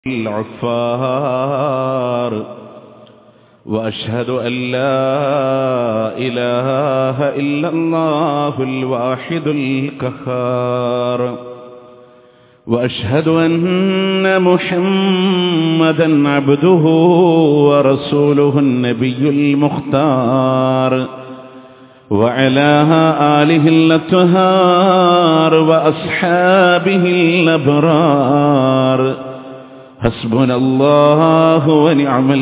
العفار وأشهد أن لا إله إلا الله الواحد القهار وأشهد أن محمدا عبده ورسوله النبي المختار وعلى آله الأطهار وأصحابه الأبرار حسبنا الله ونعم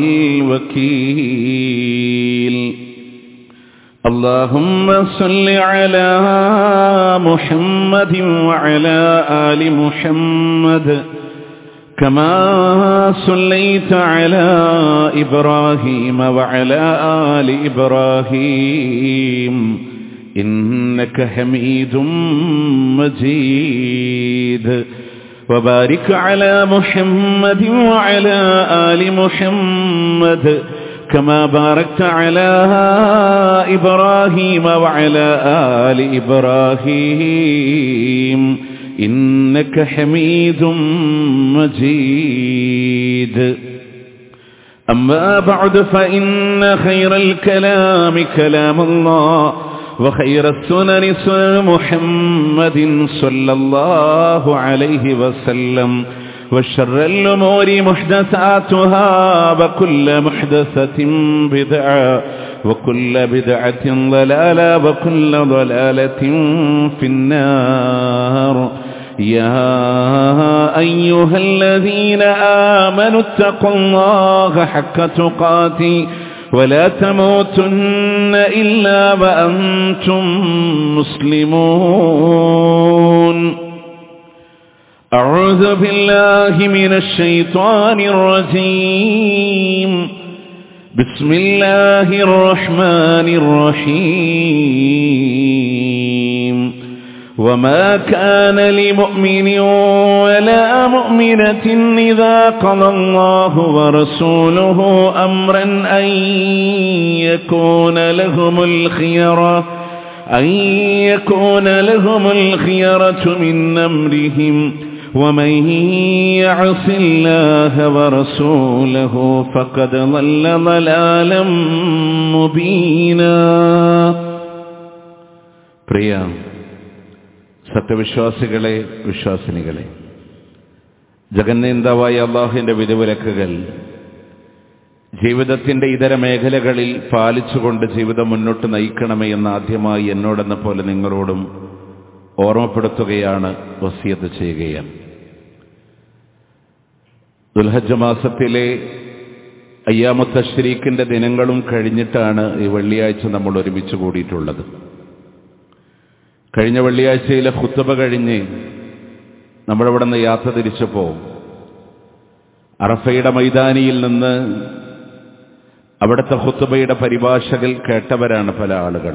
الوكيل اللهم صل على محمد وعلى آل محمد كما صليت على إبراهيم وعلى آل إبراهيم إنك حميد مجيد وبارك على محمد وعلى آل محمد كما باركت على إبراهيم وعلى آل إبراهيم إنك حميد مجيد أما بعد فإن خير الكلام كلام الله وخير السنن سنن محمد صلى الله عليه وسلم وشر الأمور محدثاتها وكل محدثة بدعة وكل بدعة ضلالة وكل ضلالة في النار يا أيها الذين آمنوا اتقوا الله حق تقاته ولا تموتن إلا وأنتم مسلمون أعوذ بالله من الشيطان الرجيم بسم الله الرحمن الرحيم وما كان لمؤمن ولا مؤمنة إذا قضى الله ورسوله أمرا أن يكون لهم الخيرة أن يكون لهم الخيرة من أمرهم ومن يعص الله ورسوله فقد ضل ضلالا مبينا പ്രിയ സത്യവിശ്വാസികളെ വിശ്വാസിനികളെ ജഗന്നേന്താവായ അള്ളാഹുവിൻ്റെ വിധിവിലക്കുകൾ ജീവിതത്തിൻ്റെ ഇതര മേഖലകളിൽ പാലിച്ചുകൊണ്ട് ജീവിതം മുന്നോട്ട് നയിക്കണമേ എന്ന് ആദ്യമായി എന്നോടെന്ന പോലെ നിങ്ങളോടും ഓർമ്മപ്പെടുത്തുകയാണ് വസിയത്ത് ചെയ്യുകയാണ് ദുൽഹജ്ജ മാസത്തിലെ അയ്യാമുത്തശ്രീക്കിൻ്റെ ദിനങ്ങളും കഴിഞ്ഞിട്ടാണ് ഈ വെള്ളിയാഴ്ച നമ്മൾ ഒരുമിച്ച് കൂടിയിട്ടുള്ളത് കഴിഞ്ഞ വെള്ളിയാഴ്ചയിലെ ഹുത്തബ കഴിഞ്ഞ് നമ്മളിവിടെ നിന്ന് യാത്ര തിരിച്ചപ്പോൾ അറഫയുടെ മൈതാനിയിൽ നിന്ന് അവിടുത്തെ ഹുത്തുബയുടെ പരിഭാഷകൾ കേട്ടവരാണ് പല ആളുകൾ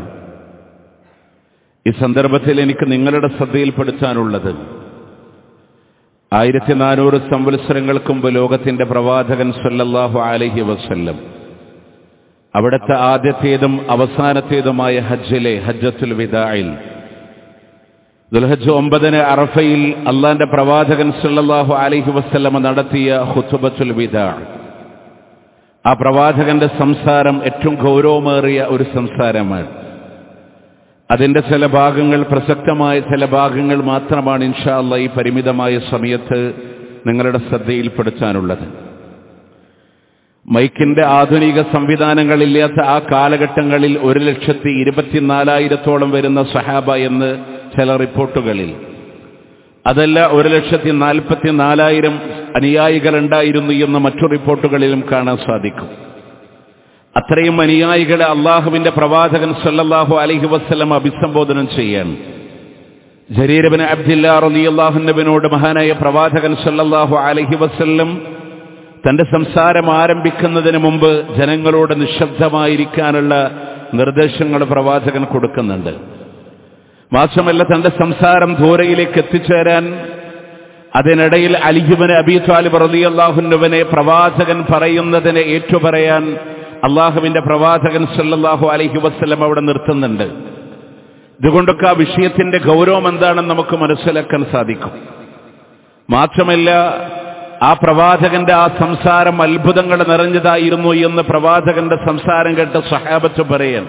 ഈ സന്ദർഭത്തിൽ എനിക്ക് നിങ്ങളുടെ ശ്രദ്ധയിൽപ്പെടുത്താനുള്ളത് ആയിരത്തി നാനൂറ് സംവത്സരങ്ങൾക്ക് മുമ്പ് ലോകത്തിന്റെ പ്രവാചകൻ സല്ലല്ലാഹു അലഹി വസ്ല്ലം അവിടുത്തെ ആദ്യത്തേതും അവസാനത്തേതുമായ ഹജ്ജിലെ ഹജ്ജത്തുൽ വിദായിൽ ദുൽഹജ് ഒമ്പതിന് അറഫയിൽ അള്ളാന്റെ പ്രവാചകൻ സല്ലല്ലാഹു അലൈഹി വസ്ല്ലമ നടത്തിയ ഹുത്തുബത്തുൽ വിദാ ആ പ്രവാചകന്റെ സംസാരം ഏറ്റവും ഗൗരവമേറിയ ഒരു സംസാരമാണ് അതിന്റെ ചില ഭാഗങ്ങൾ പ്രസക്തമായ ചില ഭാഗങ്ങൾ മാത്രമാണ് ഇൻഷാ അല്ല ഈ പരിമിതമായ സമയത്ത് നിങ്ങളുടെ ശ്രദ്ധയിൽപ്പെടുത്താനുള്ളത് മൈക്കിന്റെ ആധുനിക സംവിധാനങ്ങളില്ലാത്ത ആ കാലഘട്ടങ്ങളിൽ ഒരു ലക്ഷത്തി ഇരുപത്തിനാലായിരത്തോളം വരുന്ന സഹാബ എന്ന് ചില റിപ്പോർട്ടുകളിൽ അതല്ല ഒരു ലക്ഷത്തി നാൽപ്പത്തി നാലായിരം അനുയായികളുണ്ടായിരുന്നു എന്ന് മറ്റു റിപ്പോർട്ടുകളിലും കാണാൻ സാധിക്കും അത്രയും അനുയായികളെ അള്ളാഹുവിന്റെ പ്രവാചകൻ സല്ലല്ലാഹു അലൈഹി വസ്ലം അഭിസംബോധനം ചെയ്യാൻ ജരീരബിന് അബ്ദില്ല റലി അള്ളാഹുനബിനോട് മഹാനായ പ്രവാചകൻ സല്ലല്ലാഹു അലൈഹി വസ്ല്ലം തന്റെ സംസാരം ആരംഭിക്കുന്നതിന് മുമ്പ് ജനങ്ങളോട് നിശബ്ദമായിരിക്കാനുള്ള നിർദ്ദേശങ്ങൾ പ്രവാചകൻ കൊടുക്കുന്നുണ്ട് മാത്രമല്ല തന്റെ സംസാരം ധൂരയിലേക്ക് എത്തിച്ചേരാൻ അതിനിടയിൽ അലിജുബന് അബി താലിബ് റലി അള്ളാഹുനുവിനെ പ്രവാചകൻ പറയുന്നതിനെ ഏറ്റുപറയാൻ അള്ളാഹുവിന്റെ പ്രവാചകൻ സല്ലല്ലാഹു അലൈഹി വസ്ലം അവിടെ നിർത്തുന്നുണ്ട് ഇതുകൊണ്ടൊക്കെ ആ വിഷയത്തിന്റെ ഗൗരവം എന്താണെന്ന് നമുക്ക് മനസ്സിലാക്കാൻ സാധിക്കും മാത്രമല്ല ആ പ്രവാചകന്റെ ആ സംസാരം അത്ഭുതങ്ങൾ നിറഞ്ഞതായിരുന്നു എന്ന് പ്രവാചകന്റെ സംസാരം കേട്ട് സഹാബത്ത് പറയാൻ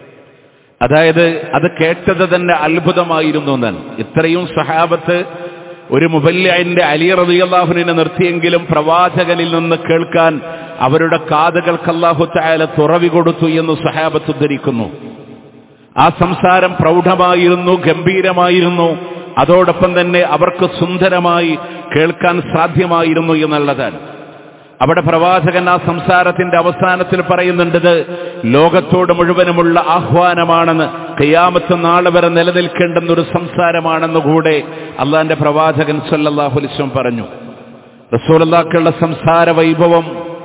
അതായത് അത് കേട്ടത് തന്നെ അത്ഭുതമായിരുന്നു എന്നാൻ ഇത്രയും സഹാബത്ത് ഒരു മുബല്യന്റെ അലി റളിയല്ലാഹുവിനെ നിർത്തിയെങ്കിലും പ്രവാചകനിൽ നിന്ന് കേൾക്കാൻ അവരുടെ കാതുകൾക്ക് അല്ലാഹു തആല തുറവി കൊടുത്തു എന്ന് സഹാബത്ത് ഉദ്ധരിക്കുന്നു ആ സംസാരം പ്രൗഢമായിരുന്നു ഗംഭീരമായിരുന്നു അതോടൊപ്പം തന്നെ അവർക്ക് സുന്ദരമായി കേൾക്കാൻ സാധ്യമായിരുന്നു എന്നുള്ളതാണ് അവിടെ പ്രവാചകൻ ആ സംസാരത്തിന്റെ അവസാനത്തിൽ പറയുന്നുണ്ടത് ലോകത്തോട് മുഴുവനുമുള്ള ആഹ്വാനമാണെന്ന് കയ്യാമത്ത് നാളെ വരെ നിലനിൽക്കേണ്ടുന്ന ഒരു സംസാരമാണെന്ന് കൂടെ അള്ളാന്റെ പ്രവാചകൻ സല്ലല്ലാഹു അലൈഹി വസല്ലം പറഞ്ഞു റസൂലുള്ളാഹിക്കുള്ള സംസാര വൈഭവം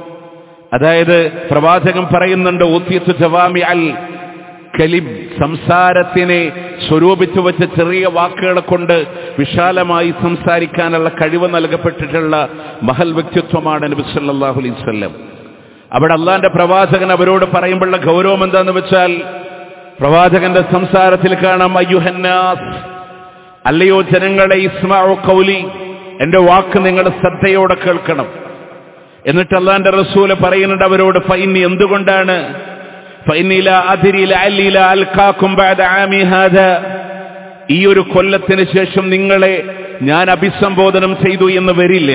അതായത് പ്രവാചകൻ പറയുന്നുണ്ട് ഊത്തിയത്തു ജവാമി അൽ കലിം സംസാരത്തിനെ സ്വരൂപിച്ചു വെച്ച ചെറിയ വാക്കുകളെ കൊണ്ട് വിശാലമായി സംസാരിക്കാനുള്ള കഴിവ് നൽകപ്പെട്ടിട്ടുള്ള മഹൽ വ്യക്തിത്വമാണ് നബി സല്ലല്ലാഹു അലൈഹി വസല്ലം അവിടെ അള്ളാന്റെ പ്രവാചകൻ അവരോട് പറയുമ്പോഴുള്ള ഗൗരവം എന്താന്ന് വെച്ചാൽ പ്രവാചകന്റെ സംസാരത്തിൽ കാണാം അയ്യുഹന്നാസ് അല്ലയോ ജനങ്ങളെ ഇസ്മാഉ കൗലി എന്റെ വാക്ക് നിങ്ങൾ ശ്രദ്ധയോടെ കേൾക്കണം എന്നിട്ട് അള്ളാന്റെ റസൂല് പറയുന്നുണ്ട് അവരോട് ഫൈനി എന്തുകൊണ്ടാണ് فإني لا أدري لعلي لا ألقاكم بعد عامي هذا ഈ ഒരു കൊല്ലത്തിന് ശേഷം നിങ്ങളെ ഞാൻ അഭിസംബോധനം ചെയ്തു എന്ന് വരില്ല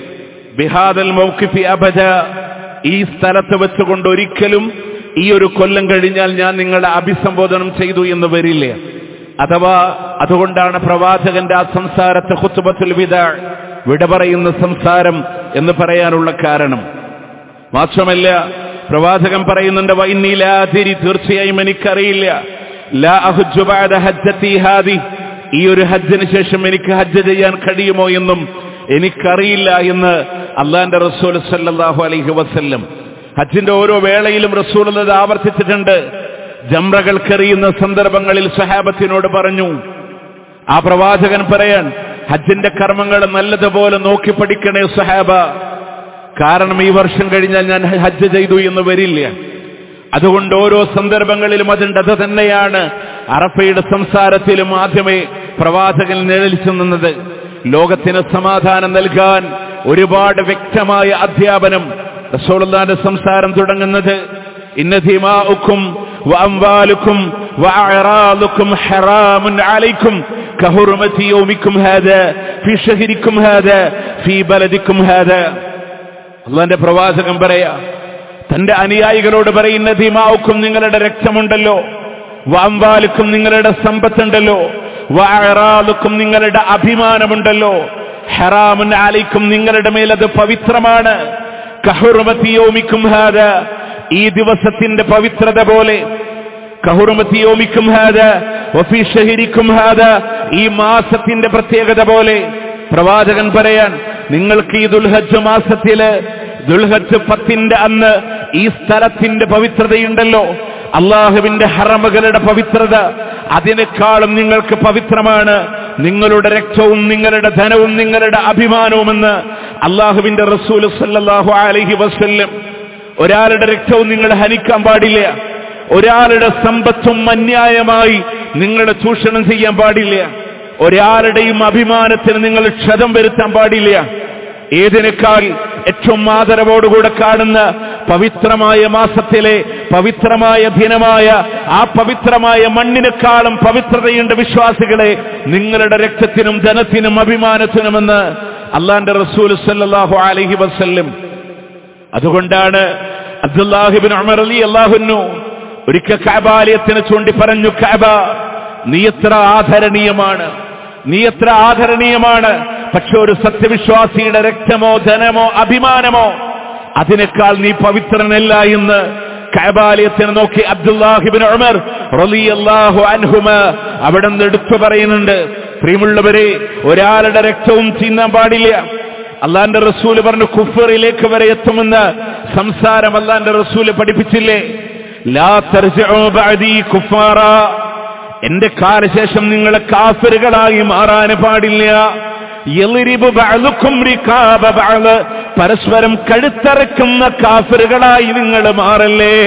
ബിഹാദൽ മൗക്കിഫി അബദ ഈ സ്ഥലത്ത് വെച്ചുകൊണ്ട് ഒരിക്കലും ഈ ഒരു കൊല്ലം കഴിഞ്ഞാൽ ഞാൻ നിങ്ങളെ അഭിസംബോധനം ചെയ്തു എന്ന് വരില്ല അഥവാ അതുകൊണ്ടാണ് പ്രവാചകന്റെ ആ സംസാരത്തെ ഹുത്തുബത്തുൽ വിദ വിട പറയുന്ന സംസാരം എന്ന് പറയാനുള്ള കാരണം മാത്രമല്ല പ്രവാചകൻ പറയുന്നുണ്ട് വൈന്നിലാതിരി തീർച്ചയായും എനിക്കറിയില്ല ലാ അഹുജ്ജു ബഅദ ഹജ്ജത്തി ഹാദി ഈ ഒരു ഹജ്ജിന് ശേഷം എനിക്ക് ഹജ്ജ് ചെയ്യാൻ കഴിയുമോ എന്നും എനിക്കറിയില്ല എന്ന് അള്ളാന്റെ റസൂൽ സല്ലല്ലാഹു അലൈഹി വസല്ലം ഹജ്ജിന്റെ ഓരോ വേളയിലും റസൂൽ അത് ആവർത്തിച്ചിട്ടുണ്ട് ജംറകൾക്കെറിയുന്ന സന്ദർഭങ്ങളിൽ സഹാബത്തിനോട് പറഞ്ഞു ആ പ്രവാചകൻ പറയാൻ ഹജ്ജിന്റെ കർമ്മങ്ങൾ നല്ലതുപോലെ നോക്കി പഠിക്കണേ സഹാബ കാരണം ഈ വർഷം കഴിഞ്ഞാൽ ഞാൻ ഹജ്ജ് ചെയ്തു എന്ന് വരില്ല അതുകൊണ്ട് ഓരോ സന്ദർഭങ്ങളിലും അതുണ്ട് അത് തന്നെയാണ് അറഫയുടെ സംസാരത്തിലും ആദ്യമേ പ്രവാചകൻ നിഴലിച്ചു നിന്നത് ലോകത്തിന് സമാധാനം നൽകാൻ ഒരുപാട് വ്യക്തമായ അധ്യാപനം റസൂലുള്ളാന്റെ സംസാരം തുടങ്ങുന്നത് ഇന്ന ദിമാഉക്കും വഅംവാലുക്കും വഅറാദുക്കും ഹറാമുൻ അലൈക്കും കഹുർമതി യൗമിക്കും ഹാദാ ഫീ ഷഹരിക്കും ഹാദാ ഫീ ബലദിക്കും ഹാദാ അള്ളാന്റെ പ്രവാചകൻ പറയാ തന്റെ അനുയായികളോട് പറയുന്ന ധിമാവുക്കും നിങ്ങളുടെ രക്തമുണ്ടല്ലോ വാമ്പാലുക്കും നിങ്ങളുടെ സമ്പത്തുണ്ടല്ലോ വാറാലുക്കും നിങ്ങളുടെ അഭിമാനമുണ്ടല്ലോ ഹറാമുൻ ആലിക്കും നിങ്ങളുടെ മേൽ അത് പവിത്രമാണ് കഹുർമത്തിയോമിക്കും ഹാദ ഈ ദിവസത്തിന്റെ പവിത്രത പോലെ കഹുർമത്തിയോമിക്കും ഹാദ വഫി ഷഹിരിക്കും ഹാദ ഈ മാസത്തിന്റെ പ്രത്യേകത പോലെ പ്രവാചകൻ പറയാൻ നിങ്ങൾക്ക് ഈ ദുൽഹജ് മാസത്തില് ദുൽഹജ് പത്തിന്റെ അന്ന് ഈ സ്ഥലത്തിന്റെ പവിത്രതയുണ്ടല്ലോ അള്ളാഹുവിന്റെ ഹറമകളുടെ പവിത്രത അതിനേക്കാളും നിങ്ങൾക്ക് പവിത്രമാണ് നിങ്ങളുടെ രക്തവും നിങ്ങളുടെ ധനവും നിങ്ങളുടെ അഭിമാനവുമെന്ന് അള്ളാഹുവിന്റെ റസൂൽ സല്ലല്ലാഹു അലൈഹി വസല്ലം ഒരാളുടെ രക്തവും നിങ്ങൾ ഹനിക്കാൻ പാടില്ല ഒരാളുടെ സമ്പത്തും അന്യായമായി നിങ്ങൾ ചൂഷണം ചെയ്യാൻ പാടില്ല ഒരാളുടെയും അഭിമാനത്തിന് നിങ്ങൾ ക്ഷതം വരുത്താൻ പാടില്ല ഏതിനേക്കാൾ ഏറ്റവും ആദരവോടുകൂടെ കാണുന്ന പവിത്രമായ മാസത്തിലെ പവിത്രമായ ദിനമായ ആ പവിത്രമായ മണ്ണിനേക്കാളും പവിത്രതയുണ്ട് വിശ്വാസികളെ നിങ്ങളുടെ രക്തത്തിനും ധനത്തിനും അഭിമാനത്തിനുമെന്ന് അള്ളാന്റെ റസൂൽ സല്ലല്ലാഹു അലൈഹി വസല്ലം അതുകൊണ്ടാണ് അബ്ദുല്ലാഹിബിൻ ഉമർ അലി അള്ളാഹുന്നു ഒരിക്കൽ കഅബാലയത്തിന് ചൂണ്ടി പറഞ്ഞു കഅബ നീ എത്ര ആദരണീയമാണ് നീ എത്ര ആദരണീയമാണ് പക്ഷെ ഒരു സത്യവിശ്വാസിയുടെ രക്തമോ ധനമോ അഭിമാനമോ അതിനേക്കാൾ നീ പവിത്രനല്ല എന്ന് കൈബാലയത്തിന് നോക്കി അബ്ദുല്ലാഹിബിൻ ഉമർ റളിയല്ലാഹു അൻഹുമ അവിടെ നിന്ന് എടുത്തു പറയുന്നുണ്ട് പ്രിയമുള്ളവരെ ഒരാളുടെ രക്തവും ചീന്നാൻ പാടില്ല അള്ളാന്റെ റസൂല് പറഞ്ഞു കുഫറിലേക്ക് വരെ എത്തുമെന്ന് സംസാരം അള്ളാന്റെ റസൂല് പഠിപ്പിച്ചില്ലേ ലാ തർജിഉ ബഅദി കുഫാറ എന്റെ കാലശേഷം നിങ്ങൾ കാഫറുകളായി മാറാൻ പാടില്ല യളിരിബു ബഅലുക്കും റികാബ ബഅല് പരസ്പരം കഴുത്തറക്കുന്ന കാഫറുകളായി നിങ്ങൾ മാറല്ലേ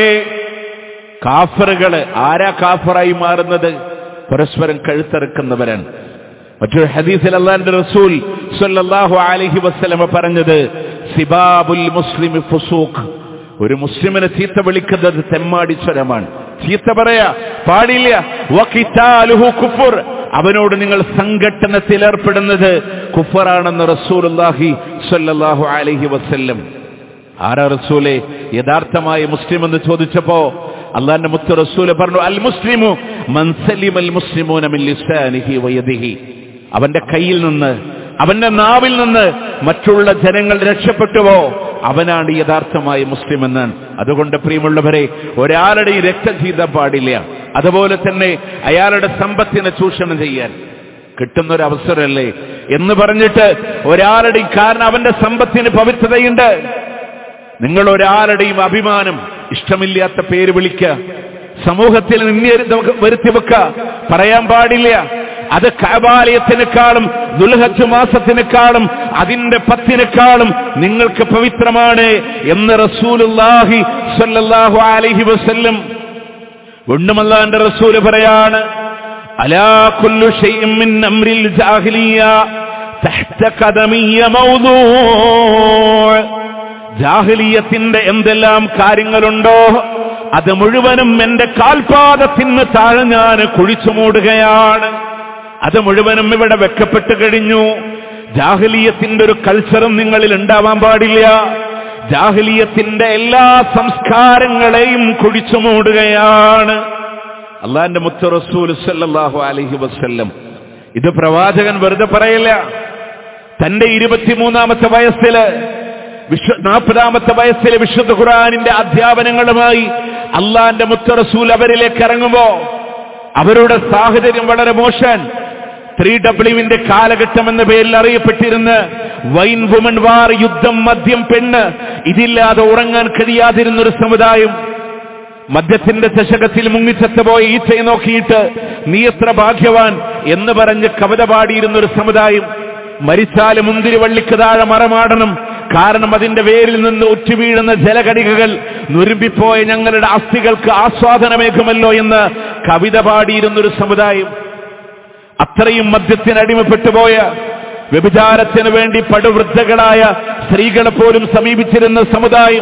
കാഫറുകള് ആരാ കാഫറായി മാറുന്നത് പരസ്പരം കഴുത്തറക്കുന്നവരാണ് മറ്റൊരു ഹദീസിൽ അള്ളാന്റെ റസൂൽ സല്ലല്ലാഹു അലൈഹി വസല്ലമ പറഞ്ഞത് സിബാബുൽ മുസ്ലിം ഫുസൂഖ് ഒരു മുസ്ലിമിനെ ചീത്ത വിളിക്കുന്നത് തെമ്മാടിസ്വരമാണ് ചീത്ത പറയാ പാടില്ല വഖിതാലുഹു കുഫുർ അവനോട് നിങ്ങൾ സംഘട്ടനത്തിൽ ഏർപ്പെടുന്നത് കുഫറാണെന്ന് റസൂലുള്ളാഹി സ്വല്ലല്ലാഹു അലൈഹി വസല്ലം ആരാ റസൂലെ യഥാർത്ഥമായ മുസ്ലിം എന്ന് ചോദിച്ചപ്പോ അള്ളാന്റെ മുത്ത് റസൂല് പറഞ്ഞു അൽ മുസ്ലിമു മൻസലിം അൽ മുസ്ലിമൂന മിൻ ലിസാനിഹി വയദിഹി അവന്റെ കയ്യിൽ നിന്ന് അവന്റെ നാവിൽ നിന്ന് മറ്റുള്ള ജനങ്ങൾ രക്ഷപ്പെട്ടുവോ അവനാണ് യഥാർത്ഥമായ മുസ്ലിം എന്നാണ് അതുകൊണ്ട് പ്രിയമുള്ളവരെ ഒരാളുടെയും രക്തം ചെയ്താൻ പാടില്ല അതുപോലെ തന്നെ അയാളുടെ സമ്പത്തിനെ ചൂഷണം ചെയ്യാൻ കിട്ടുന്ന ഒരു അവസരമല്ലേ എന്ന് പറഞ്ഞിട്ട് ഒരാളുടെയും കാരണം അവന്റെ സമ്പത്തിന് പവിത്രതയുണ്ട് നിങ്ങൾ ഒരാളുടെയും അഭിമാനം ഇഷ്ടമില്ലാത്ത പേര് വിളിക്കുക സമൂഹത്തിൽ നിന്നെ നമുക്ക് വരുത്തി വെക്കുക പറയാൻ പാടില്ല അത് കബാലയത്തിനേക്കാളും ദുൽഹജ് മാസത്തിനേക്കാളും അതിന്റെ പത്തിനേക്കാളും നിങ്ങൾക്ക് പവിത്രമാണ് എന്ന് റസൂലുള്ളാഹി സ്വല്ലല്ലാഹു അലൈഹി വസല്ലം ഒണ്ണുമല്ലാന്റെ റസൂല് പറയാണ് അലാ കുല്ലു ഷൈഇൻ മിൻ അംരിൽ ജാഹിലിയ തഹ്ത ഖദമിയ മൗദൂ ജാഹലിയത്തിന്റെ എന്തെല്ലാം കാര്യങ്ങളുണ്ടോ അത് മുഴുവനും എന്റെ കാൽപാദത്തിന് താഴെ ഞാൻ കുഴിച്ചു മൂടുകയാണ് അത് മുഴുവനും ഇവിടെ വെക്കപ്പെട്ട് കഴിഞ്ഞു ജാഹലിയത്തിന്റെ ഒരു കൾച്ചറും നിങ്ങളിൽ ഉണ്ടാവാൻ പാടില്ല ജാഹലിയത്തിന്റെ എല്ലാ സംസ്കാരങ്ങളെയും കുഴിച്ചു മൂടുകയാണ് അള്ളാന്റെ മുത്ത റസൂൽ സല്ലല്ലാഹു അലൈഹി വസല്ലം ഇത് പ്രവാചകൻ വെറുതെ പറയില്ല തന്റെ ഇരുപത്തിമൂന്നാമത്തെ വയസ്സില് വിശ്വ നാൽപ്പതാമത്തെ വയസ്സിലെ വിശുദ്ധ ഖുറാനിന്റെ അധ്യാപനങ്ങളുമായി അള്ളാന്റെ മുത്ത റസൂൽ അവരിലേക്ക് ഇറങ്ങുമ്പോ അവരുടെ സാഹചര്യം വളരെ മോശം ത്രീ ഡബ്ല്യുവിന്റെ കാലഘട്ടം എന്ന പേരിൽ അറിയപ്പെട്ടിരുന്ന വൈൻ വുമൺ വാർ യുദ്ധം മദ്യം പെണ്ണ് ഇതില്ലാതെ ഉറങ്ങാൻ കഴിയാതിരുന്ന ഒരു സമുദായം മദ്യത്തിന്റെ ചഷകത്തിൽ മുങ്ങിച്ചത്തുപോയ ഈച്ചയെ നോക്കിയിട്ട് നീ എത്ര ഭാഗ്യവാൻ എന്ന് പറഞ്ഞ് കവിത പാടിയിരുന്ന ഒരു സമുദായം മരിച്ചാല് മുന്തിരിവള്ളിക്ക് താഴെ മറമാടണം കാരണം അതിന്റെ വേരിൽ നിന്ന് ഉറ്റുവീഴുന്ന ജലകണികകൾ നുരുമ്പിപ്പോയ ഞങ്ങളുടെ അസ്ഥികൾക്ക് ആസ്വാദനമേകുമല്ലോ എന്ന് കവിത പാടിയിരുന്നൊരു സമുദായം അത്രയും മദ്യത്തിന് അടിമപ്പെട്ടുപോയ വ്യഭിചാരത്തിന് വേണ്ടി പടുവൃദ്ധകളായ സ്ത്രീകളെ പോലും സമീപിച്ചിരുന്ന സമുദായം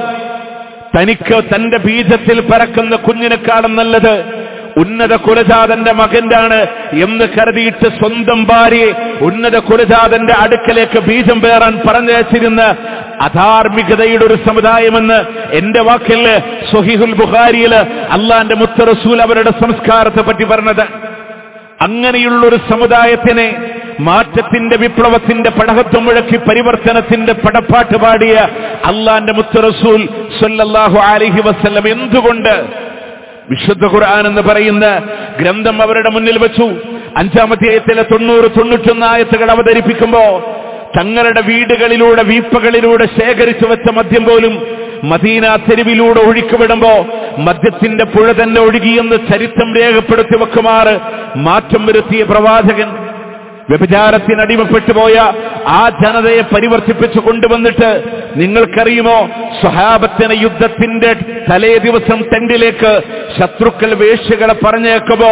തനിക്ക് തന്റെ ബീജത്തിൽ പറക്കുന്ന കുഞ്ഞിനെക്കാളും നല്ലത് ഉന്നത കുലജാതന്റെ മകന്റാണ് എന്ന് കരുതിയിട്ട് സ്വന്തം ഭാര്യയെ ഉന്നത കുലജാതന്റെ അടുക്കലേക്ക് ബീജം പേറാൻ പറഞ്ഞയച്ചിരുന്ന അധാർമികതയുടെ ഒരു സമുദായമെന്ന് എന്റെ വാക്കിൽ സുഹിഹുൽ ബുഖാരിയില് അള്ളാന്റെ മുത്ത റസൂൽ അവരുടെ സംസ്കാരത്തെ പറ്റി പറഞ്ഞത് അങ്ങനെയുള്ള ഒരു സമുദായത്തിനെ മാറ്റത്തിന്റെ വിപ്ലവത്തിന്റെ പടഹത്വം മുഴക്കി പരിവർത്തനത്തിന്റെ പടപ്പാട്ട് പാടിയ അള്ളാന്റെ മുത്ത റസൂൽ സല്ലല്ലാഹു അലൈഹി വസല്ലം എന്തുകൊണ്ട് വിശുദ്ധ ഖുർആൻ എന്ന് പറയുന്ന ഗ്രന്ഥം അവരുടെ മുന്നിൽ വെച്ചു അഞ്ചാമധ്യായത്തിലെ തൊണ്ണൂറ് തൊണ്ണൂറ്റൊന്ന് ആയത്തുകൾ അവതരിപ്പിക്കുമ്പോ തങ്ങളുടെ വീടുകളിലൂടെ വീപ്പകളിലൂടെ ശേഖരിച്ചു വെച്ച മദ്യം പോലും മദീന തെരുവിലൂടെ ഒഴുക്കിവിടുമ്പോ മദ്യത്തിന്റെ പുഴ തന്നെ ഒഴുകിയെന്ന് ചരിത്രം രേഖപ്പെടുത്തി വെക്കുമാറ് മാറ്റം വരുത്തിയ പ്രവാചകൻ വ്യഭിചാരത്തിന് അടിമപ്പെട്ടുപോയ ആ ജനതയെ പരിവർത്തിപ്പിച്ചു കൊണ്ടുവന്നിട്ട് നിങ്ങൾക്കറിയുമോ സ്വഹാബത്തിന് യുദ്ധത്തിന്റെ തലേ ദിവസം ടെന്റിലേക്ക് ശത്രുക്കൾ വേശ്യകളെ പറഞ്ഞേക്കുമ്പോ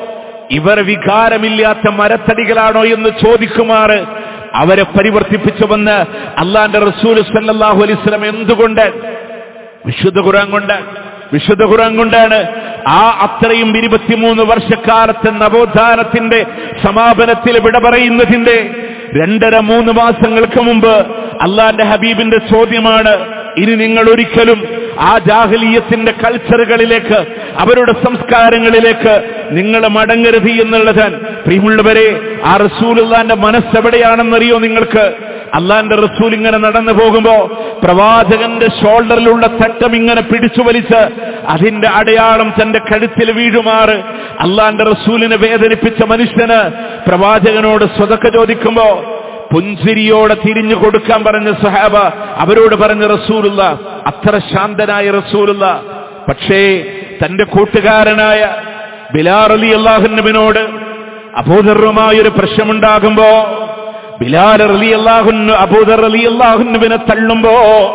ഇവർ വികാരമില്ലാത്ത മരത്തടികളാണോ എന്ന് ചോദിക്കുമാറ് അവരെ പരിവർത്തിപ്പിച്ചുവെന്ന് അള്ളാന്റെ റസൂൽ സല്ലല്ലാഹു അലൈഹി വസല്ലം എന്തുകൊണ്ട് വിശുദ്ധ ഖുർആൻ കൊണ്ട് വിശുദ്ധ ഖുർആൻ കൊണ്ടാണ് ആ അത്രയും ഇരുപത്തിമൂന്ന് വർഷക്കാലത്തെ നവോത്ഥാനത്തിന്റെ സമാപനത്തിൽ വിട പറയുന്നതിന്റെ രണ്ടര മൂന്ന് മാസങ്ങൾക്ക് മുമ്പ് അള്ളാന്റെ ഹബീബിന്റെ ചോദ്യമാണ് ഇനി നിങ്ങൾ ഒരിക്കലും ആ ജാഹലീയത്തിന്റെ കൾച്ചറുകളിലേക്ക് അവരുടെ സംസ്കാരങ്ങളിലേക്ക് നിങ്ങൾ മടങ്ങരുത് എന്നുള്ളത് പ്രിയമുള്ളവരെ ആ റസൂലുള്ളാന്റെ മനസ്സെവിടെയാണെന്നറിയോ നിങ്ങൾക്ക് അള്ളാന്റെ റസൂൽ ഇങ്ങനെ നടന്നു പോകുമ്പോ പ്രവാചകന്റെ ഷോൾഡറിലുള്ള തട്ടം ഇങ്ങനെ പിടിച്ചു വലിച്ച് അതിന്റെ അടയാളം തന്റെ കഴുത്തിൽ വീഴുമാറ് അള്ളാന്റെ റസൂലിനെ വേദനിപ്പിച്ച മനുഷ്യന് പ്രവാചകനോട് സ്വതക്ക ചോദിക്കുമ്പോ പുഞ്ചിരിയോടെ തിരിഞ്ഞു കൊടുക്കാൻ പറഞ്ഞ സഹാബ അവരോട് പറഞ്ഞ റസൂലുള്ള അത്ര ശാന്തനായ റസൂലുള്ള പക്ഷേ തന്റെ കൂട്ടുകാരനായ ബിലാർ അലി അള്ളാഹുനബിനോട് അബോധർവമായൊരു പ്രശ്നമുണ്ടാകുമ്പോ ബിലാൽ അലി അള്ളാഹുന് അബൂദർ അലി അള്ളാഹുനുവിനെ തള്ളുമ്പോ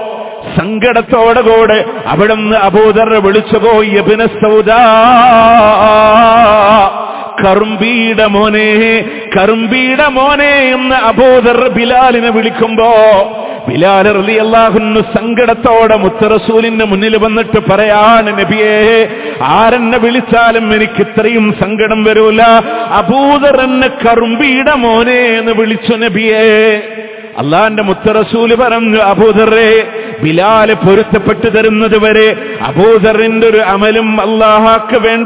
സങ്കടത്തോടെ കൂടെ അവിടുന്ന് അബൂദർ വിളിച്ചുപോയി ഇബ്ന സൗദാ കറുമ്പീട മോനെ കറുമ്പീട മോനെ എന്ന് അബൂദർ ബിലാലിനെ വിളിക്കുമ്പോ ബിലാൽ റളിയല്ലാഹുന്നു സങ്കടത്തോടെ മുത്തറസൂലിന്റെ മുന്നിൽ വന്നിട്ട് പറയാണ് നബിയേ ആരെന്നെ വിളിച്ചാലും എനിക്ക് ഇത്രയും സങ്കടം വരൂല അബൂദർ എന്നെ കറുമ്പീട മോനെ എന്ന് വിളിച്ചു നബിയേ അള്ളാന്റെ മുത്തറസൂല് പറഞ്ഞു അബൂദറെ ബിലാല് പൊരുത്തപ്പെട്ടു തരുന്നത് വരെ അബൂദറിന്റെ ഒരു അമലും അള്ളാഹാക്ക് വേണ്ട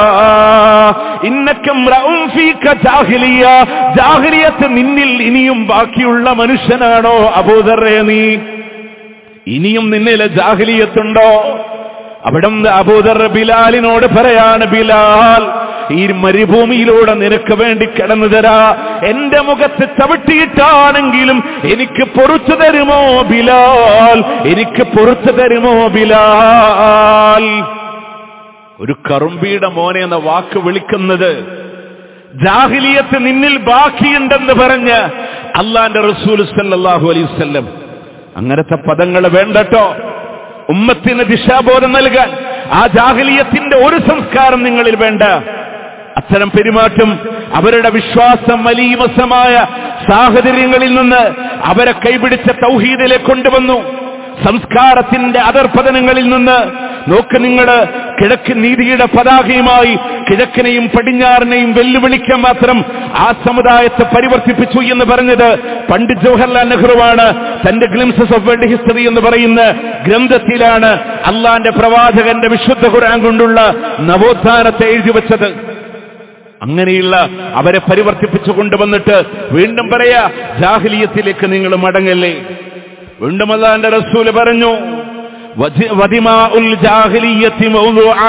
ഇന്നക്കം ജാഹിലിയ ജാഹിലിയത്ത് നിന്നിൽ ഇനിയും ബാക്കിയുള്ള മനുഷ്യനാണോ അബൂദറെ നീ ഇനിയും നിന്നിലെ ജാഹിലിയത്തുണ്ടോ അവിടെ അബൂദർ ബിലാലിനോട് പറയാണ് ബിലാൽ ഈ മരുഭൂമിയിലൂടെ നിനക്ക് വേണ്ടി കിടന്നു തരാ എന്റെ മുഖത്ത് ചവിട്ടിയിട്ടാണെങ്കിലും എനിക്ക് പൊറത്തു തരുമോ ബിലാൽ എനിക്ക് പൊറത്തു തരുമോ ബിലാൽ ഒരു കറുമ്പിയുടെ മോനെ എന്ന വാക്ക് വിളിക്കുന്നത് ജാഹിലിയത്ത് നിന്നിൽ ബാക്കിയുണ്ടെന്ന് പറഞ്ഞ് അള്ളാന്റെ റസൂൽ സല്ലല്ലാഹു അലൈഹി വസല്ലം അങ്ങനത്തെ പദങ്ങൾ വേണ്ടട്ടോ ഉമ്മത്തിന് ദിശാബോധം നൽകാൻ ആ ജാഹിലിയത്തിന്റെ ഒരു സംസ്കാരം നിങ്ങളിൽ വേണ്ട അത്തരം പെരുമാറ്റം അവരുടെ വിശ്വാസം മലീമസമായ സാഹചര്യങ്ങളിൽ നിന്ന് അവരെ കൈപിടിച്ച തൗഹീദിലേക്ക് കൊണ്ടുവന്നു സംസ്കാരത്തിന്റെ അതർപ്പതനങ്ങളിൽ നിന്ന് നോക്ക് നിങ്ങൾ കിഴക്ക് നീതിയുടെ പതാകയുമായി കിഴക്കിനെയും പടിഞ്ഞാറിനെയും വെല്ലുവിളിക്കാൻ മാത്രം ആ സമുദായത്തെ പരിവർത്തിപ്പിച്ചു എന്ന് പറഞ്ഞത് പണ്ഡിറ്റ് ജവഹർലാൽ നെഹ്റുവാണ് തന്റെ ഗ്ലിംസസ് ഓഫ് വേൾഡ് ഹിസ്റ്ററി എന്ന് പറയുന്ന ഗ്രന്ഥത്തിലാണ് അള്ളാന്റെ പ്രവാചകന്റെ വിശുദ്ധ ഖുർആൻ കൊണ്ടുള്ള നവോത്ഥാനത്തെ എഴുതി വെച്ചത് അങ്ങനെയുള്ള അവരെ പരിവർത്തിപ്പിച്ചു കൊണ്ടുവന്നിട്ട് വീണ്ടും പറയാ ജാഹിലിയത്തിലേക്ക് നിങ്ങൾ മടങ്ങല്ലേ വീണ്ടും അള്ളാന്റെ റസൂല് പറഞ്ഞു വജി- വദിമാഉൽ ജാഹിലിയ്യത്തി മൗദൂആ.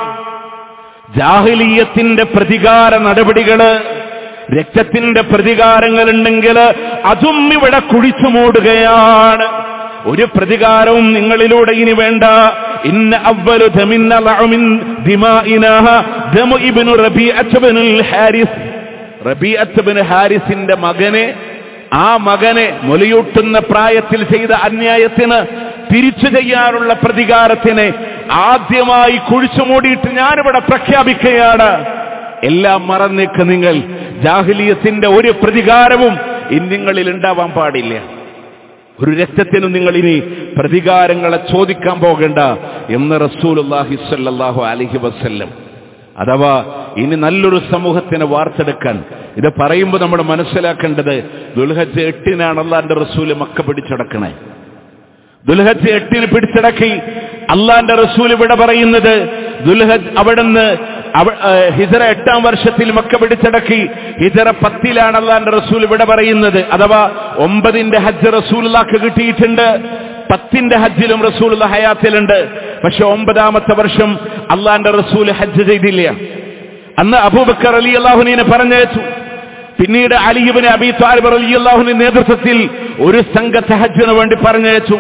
ജാഹിലിയത്തിന്റെ പ്രതികാര നടപടികള് രക്തത്തിന്റെ പ്രതികാരങ്ങൾ ഉണ്ടെങ്കിൽ അതും ഇവിടെ കുഴിച്ചു മൂടുകയാണ് ഒരു പ്രതികാരവും നിങ്ങളിലൂടെ ഇനി വേണ്ട ഇന്ന അവലു ദമിന്ന ലഅമിൻ ദിമാഇനാഹ ദമു ഇബ്നു റബീഅത്ത് ഇബ്നുൽ ഹാരിസ് റബീഅത്ത് ഇബ്നു ഹാരിസിന്റെ മകനെ ആ മകനെ മുലയൂട്ടുന്ന പ്രായത്തിൽ ചെയ്ത അന്യായത്തിന് തിരിച്ചു ചെയ്യാനുള്ള പ്രതികാരത്തിന് ആദ്യമായി കുഴിച്ചു മൂടിയിട്ട് ഞാനിവിടെ പ്രഖ്യാപിക്കുകയാണ് എല്ലാം മറന്നേക്ക് നിങ്ങൾ ജാഹിലിയത്തിന്റെ ഒരു പ്രതികാരവും ഇനി നിങ്ങളിൽ ഉണ്ടാവാൻ പാടില്ല ഒരു രക്തത്തിനും നിങ്ങൾ ഇനി പ്രതികാരങ്ങളെ ചോദിക്കാൻ പോകണ്ട എന്ന് റസൂലുല്ലാഹി സ്വല്ലല്ലാഹു അലൈഹി വസല്ലം അഥവാ ഇനി നല്ലൊരു സമൂഹത്തിനെ വാർത്തെടുക്കാൻ ഇത് പറയുമ്പോൾ നമ്മൾ മനസ്സിലാക്കേണ്ടത് ദുൽഹജ് എട്ടിനാണ് അള്ളാന്റെ റസൂല് മക്ക പിടിച്ചടക്കണേ ദുൽഹജ് എട്ടിന് പിടിച്ചടക്കി അള്ളാന്റെ റസൂൽ ഇവിടെ പറയുന്നത് ദുൽഹജ് അവിടുന്ന് അവ- ഏഹ് ഹിജറ എട്ടാം വർഷത്തിൽ മക്ക പിടിച്ചടക്കി ഹിജറ പത്തിലാണ് അള്ളാന്റെ റസൂൽ ഇവിടെ പറയുന്നത് അഥവാ ഒമ്പതിന്റെ ഹജ്ജ് റസൂലുള്ളാക്ക് കിട്ടിയിട്ടുണ്ട് പത്തിന്റെ ഹജ്ജിലും റസൂലുള്ള ഹയാത്തിലുണ്ട് പക്ഷെ ഒമ്പതാമത്തെ വർഷം അള്ളാന്റെ റസൂൽ ഹജ്ജ് ചെയ്തില്ല അന്ന് അബൂബക്കർ അലി അള്ളാഹുനെ പറഞ്ഞയച്ചു പിന്നീട് അലിയുബിന് അബി താലിബ് അലി അള്ളാഹുവിന്റെ നേതൃത്വത്തിൽ ഒരു സംഘത്തെ ഹജ്ജിന് വേണ്ടി പറഞ്ഞയച്ചു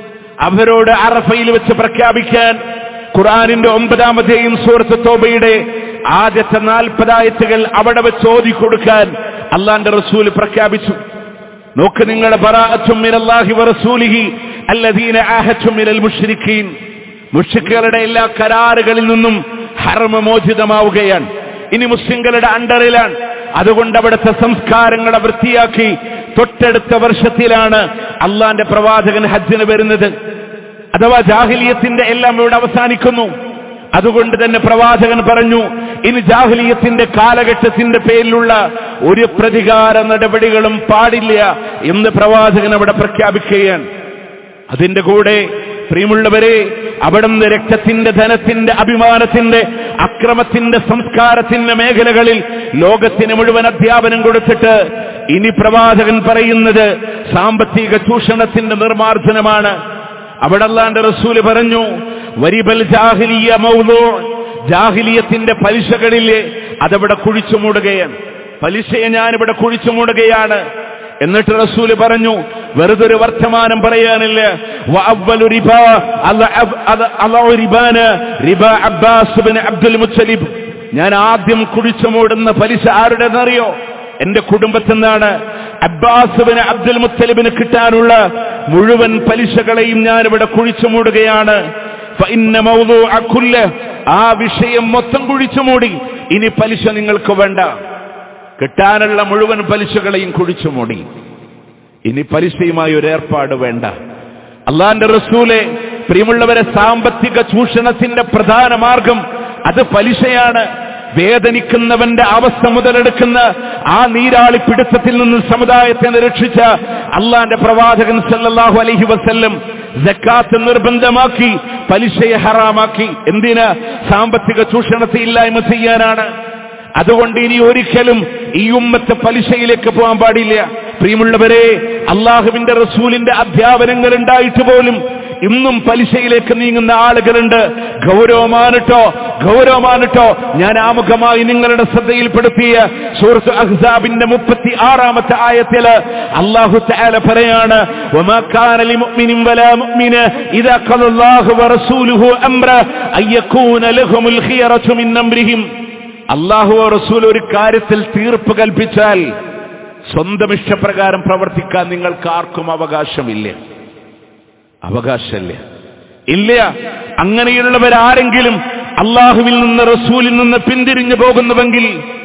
അവരോട് അറഫയിൽ വെച്ച് പ്രഖ്യാപിക്കാൻ ഖുർആാനിന്റെ ഒമ്പതാമത്തെയും സൂറത്ത് തോബയുടെ ആദ്യത്തെ നാൽപ്പതായത്തുകൾ അവിടെ വെച്ച് ഓതിക്കൊടുക്കാൻ അള്ളാന്റെ റസൂൽ പ്രഖ്യാപിച്ചു നോക്ക് നിങ്ങളുടെ ബറാഅത്തും മിനല്ലാഹി വറസൂലിഹി അല്ലദീന ആഹത്തും മിനൽ മുശ്രിക്കീൻ മുഷ്രിക്കുകളുടെ എല്ലാ കരാറുകളിൽ നിന്നും ഹർമ മോചിതമാവുകയാണ് ഇനി മുസ്ലിങ്ങളുടെ അണ്ടറിലാണ് അതുകൊണ്ട് അവിടുത്തെ സംസ്കാരങ്ങളെ വൃത്തിയാക്കി തൊട്ടടുത്ത വർഷത്തിലാണ് അള്ളാന്റെ പ്രവാചകൻ ഹജ്ജിന് വരുന്നത് അഥവാ ജാഹിലിയത്തിന്റെ എല്ലാം ഇവിടെ അവസാനിക്കുന്നു അതുകൊണ്ട് തന്നെ പ്രവാചകൻ പറഞ്ഞു ഇനി ജാഹിലിയത്തിന്റെ കാലഘട്ടത്തിന്റെ പേരിലുള്ള ഒരു പ്രതികാര നടപടികളും പാടില്ല എന്ന് പ്രവാചകൻ അവിടെ പ്രഖ്യാപിക്കുകയാണ് അതിന്റെ കൂടെ പ്രിയമുള്ളവരെ അവിടുന്ന് രക്തത്തിന്റെ ധനത്തിന്റെ അഭിമാനത്തിന്റെ അക്രമത്തിന്റെ സംസ്കാരത്തിന്റെ മേഖലകളിൽ ലോകത്തിന് മുഴുവൻ അധ്യാപനം കൊടുത്തിട്ട് ഇനി പ്രവാചകൻ പറയുന്നത് സാമ്പത്തിക ചൂഷണത്തിന്റെ നിർമാർജനമാണ് അവിടെ അല്ലാണ്ട് റസൂല് പറഞ്ഞു വരിബൽ ജാഹിലിയ മൗലൂ ജാഹിലിയത്തിന്റെ പലിശകളിലെ അതവിടെ കുഴിച്ചു മൂടുകയാണ് പലിശയെ ഞാനിവിടെ കുഴിച്ചു മൂടുകയാണ് എന്നിട്ട് റസൂല് പറഞ്ഞു വെറുതെ ഒരു വർത്തമാനം പറയാനില്ല വഅവ്വലു റിബ അല- അബ്- അത- അലഉ റിബാന റിബ അബ്ബാസ് ബിൻ അബ്ദുൽ മുത്തലിബ് ഞാൻ ആദ്യം കുഴിച്ചു മൂടുന്ന പലിശ ആരുടെന്നറിയോ എന്റെ കുടുംബത്തിൽ നിന്നാണ് അബ്ബാസ് ബിൻ അബ്ദുൽ മുത്തലിബിന് കിട്ടാനുള്ള മുഴുവൻ പലിശകളെയും ഞാൻ ഇവിടെ കുഴിച്ചു മൂടുകയാണ് ഫഇന്ന മൗദൂഅ കുല്ല ആ വിഷയം മൊത്തം കുഴിച്ചു മൂടി ഇനി പലിശ നിങ്ങൾക്ക് വേണ്ട കിട്ടാനുള്ള മുഴുവൻ പലിശകളെയും കുഴിച്ചു മൂടി ഇനി പലിശയുമായി ഒരു ഏർപ്പാട് വേണ്ട അള്ളാന്റെ റസൂലെ പ്രിയമുള്ളവരെ സാമ്പത്തിക ചൂഷണത്തിന്റെ പ്രധാന മാർഗം അത് പലിശയാണ് വേദനിക്കുന്നവന്റെ അവസ്ഥ മുതലെടുക്കുന്ന ആ നീരാളി പിടുത്തത്തിൽ നിന്ന് സമുദായത്തെ രക്ഷിച്ച അള്ളാന്റെ പ്രവാചകൻ സല്ലല്ലാഹു അലൈഹി വസല്ലം ജക്കാത്ത് നിർബന്ധമാക്കി പലിശയെ ഹറാമാക്കി എന്തിന് സാമ്പത്തിക ചൂഷണത്തെ ഇല്ലായ്മ ചെയ്യാനാണ് അതുകൊണ്ട് ഇനി ഒരിക്കലും ഈ ഉമ്മത്ത് പലിശയിലേക്ക് പോകാൻ പാടില്ല പ്രിയമുള്ളവരെ അള്ളാഹുവിന്റെ റസൂലിന്റെ അധ്യാപനങ്ങൾ ഉണ്ടായിട്ട് പോലും ഇന്നും പലിശയിലേക്ക് നീങ്ങുന്ന ആളുകളുണ്ട് ഗൗരവമാനിട്ടോ ഗൗരവമാനിട്ടോ ഞാൻ ആമുഖമായി നിങ്ങളുടെ ശ്രദ്ധയിൽപ്പെടുത്തിയ സൂറത്ത് അഹ്സാബിന്റെ മുപ്പത്തി ആറാമത്തെ ആയത്തില് അള്ളാഹു തആല പറയാണ് وما كان لمؤمن ولا مؤمنة إذا قضى الله ورسوله أمرا أن يكون لهم الخيرة من أمرهم അള്ളാഹു റസൂൽ ഒരു കാര്യത്തിൽ തീർപ്പ് കൽപ്പിച്ചാൽ സ്വന്തം ഇഷ്ടപ്രകാരം പ്രവർത്തിക്കാൻ നിങ്ങൾക്ക് ആർക്കും അവകാശമില്ല അവകാശമില്ല ഇല്ല അങ്ങനെയുള്ളവരാരെങ്കിലും അള്ളാഹുവിൽ നിന്ന് റസൂലിൽ നിന്ന് പിന്തിരിഞ്ഞു പോകുന്നുവെങ്കിൽ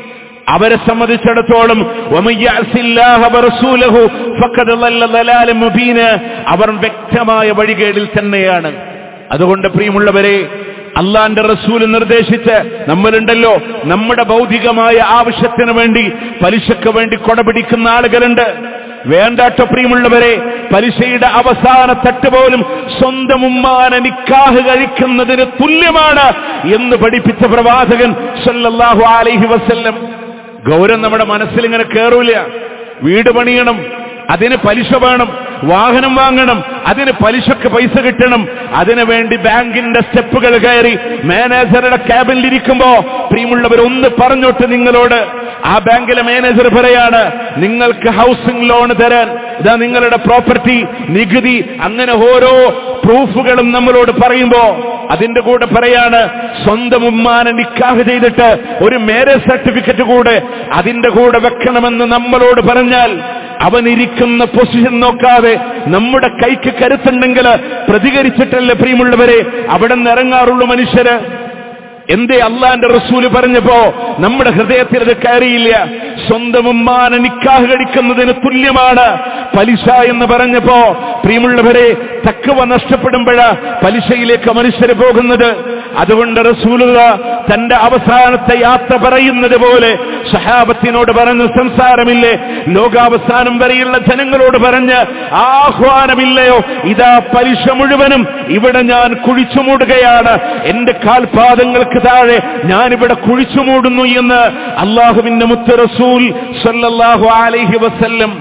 അവരെ സംബന്ധിച്ചിടത്തോളം وَمَن يَعْصِ اللَّهَ وَرَسُولَهُ فَقَدْ ضَلَّ ضَلَالًا مُبِينًا അവർ വ്യക്തമായ വഴികേടിൽ തന്നെയാണ് അതുകൊണ്ട് പ്രിയമുള്ളവരെ അള്ളാന്റെ റസൂൽ നിർദ്ദേശിച്ച് നമ്മളുണ്ടല്ലോ നമ്മുടെ ഭൗതികമായ ആവശ്യത്തിന് വേണ്ടി പലിശക്ക് വേണ്ടി കൊടപിടിക്കുന്ന ആളുകളുണ്ട് വേണ്ടാട്ടോ പ്രിയമുള്ളവരെ പലിശയുടെ അവസാന തട്ട് പോലും സ്വന്തം ഉമ്മാനെ നിക്കാഹ് കഴിക്കുന്നതിന് തുല്യമാണ് എന്ന് പഠിപ്പിച്ച പ്രവാചകൻ സല്ലല്ലാഹു അലൈഹി വസല്ലം ഗൗരവം നമ്മുടെ മനസ്സിൽ ഇങ്ങനെ കയറൂല വീട് പണിയണം അതിന് പലിശ വേണം വാഹനം വാങ്ങണം അതിന് പലിശക്ക് പൈസ കിട്ടണം അതിനു വേണ്ടി ബാങ്കിന്റെ സ്റ്റെപ്പുകൾ കയറി മാനേജറുടെ ക്യാബിനിൽ ഇരിക്കുമ്പോ പ്രിയമുള്ളവർ ഒന്ന് പറഞ്ഞോട്ട് നിങ്ങളോട് ആ ബാങ്കിലെ മാനേജർ പറയാണ് നിങ്ങൾക്ക് ഹൗസിംഗ് ലോൺ തരാൻ ഇതാ നിങ്ങളുടെ പ്രോപ്പർട്ടി നികുതി അങ്ങനെ ഓരോ പ്രൂഫുകളും നമ്മളോട് പറയുമ്പോ അതിന്റെ കൂടെ പറയാണ് സ്വന്തം ഉമ്മാനെ നിക്കാഹ് ചെയ്തിട്ട് ഒരു മാരേജ് സർട്ടിഫിക്കറ്റ് കൂടെ അതിന്റെ കൂടെ വെക്കണമെന്ന് നമ്മളോട് പറഞ്ഞാൽ അവൻ ഇരിക്കുന്ന പൊസിഷൻ നോക്കാതെ നമ്മുടെ കൈക്ക് കരുത്തുണ്ടെങ്കിൽ പ്രതികരിച്ചിട്ടല്ലേ പ്രിയമുള്ളവരെ അവിടെ നിന്ന് ഇറങ്ങാറുള്ളൂ മനുഷ്യര് എന്തേ അള്ളാന്റെ റസൂല് പറഞ്ഞപ്പോ നമ്മുടെ ഹൃദയത്തിൽ അത് കയറിയില്ല സ്വന്തം ഉമ്മാനെ നിക്കാഹ് കഴിക്കുന്നതിന് തുല്യമാണ് പലിശ എന്ന് പറഞ്ഞപ്പോ പ്രിയമുള്ളവരെ തക്കവ നഷ്ടപ്പെടുമ്പോഴ പലിശയിലേക്ക് മനുഷ്യര് പോകുന്നത് അതുകൊണ്ട് റസൂലുള്ള തന്റെ അവസാനത്തെ യാത്ര പറയുന്നത് പോലെ സഹാബത്തിനോട് പറഞ്ഞ് സംസാരമില്ലേ ലോകാവസാനം വരെയുള്ള ജനങ്ങളോട് പറഞ്ഞ് ആഹ്വാനമില്ലയോ ഇതാ പലിശ മുഴുവനും ഇവിടെ ഞാൻ കുഴിച്ചു മൂടുകയാണ് എന്റെ കാൽപാദങ്ങൾക്ക് താഴെ ഞാൻ ഇവിടെ കുഴിച്ചു മൂടുന്നു എന്ന് അള്ളാഹുവിന്റെ മുത്ത് റസൂൽ സല്ലല്ലാഹു അലൈഹി വസല്ലം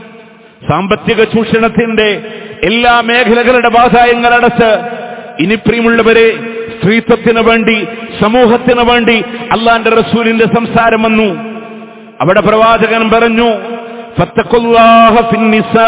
സാമ്പത്തിക ചൂഷണത്തിന്റെ എല്ലാ മേഖലകളുടെ ബാധായങ്ങൾ അടച്ച് ഇനി പ്രിയമുള്ളവരെ സ്ത്രീത്വത്തിന് വേണ്ടി സമൂഹത്തിന് വേണ്ടി അള്ളാന്റെ റസൂലിന്റെ സംസാരം വന്നു അവിടെ പ്രവാചകൻ പറഞ്ഞു ഫത്തഖുല്ലാഹ ഫിന്നിസാ.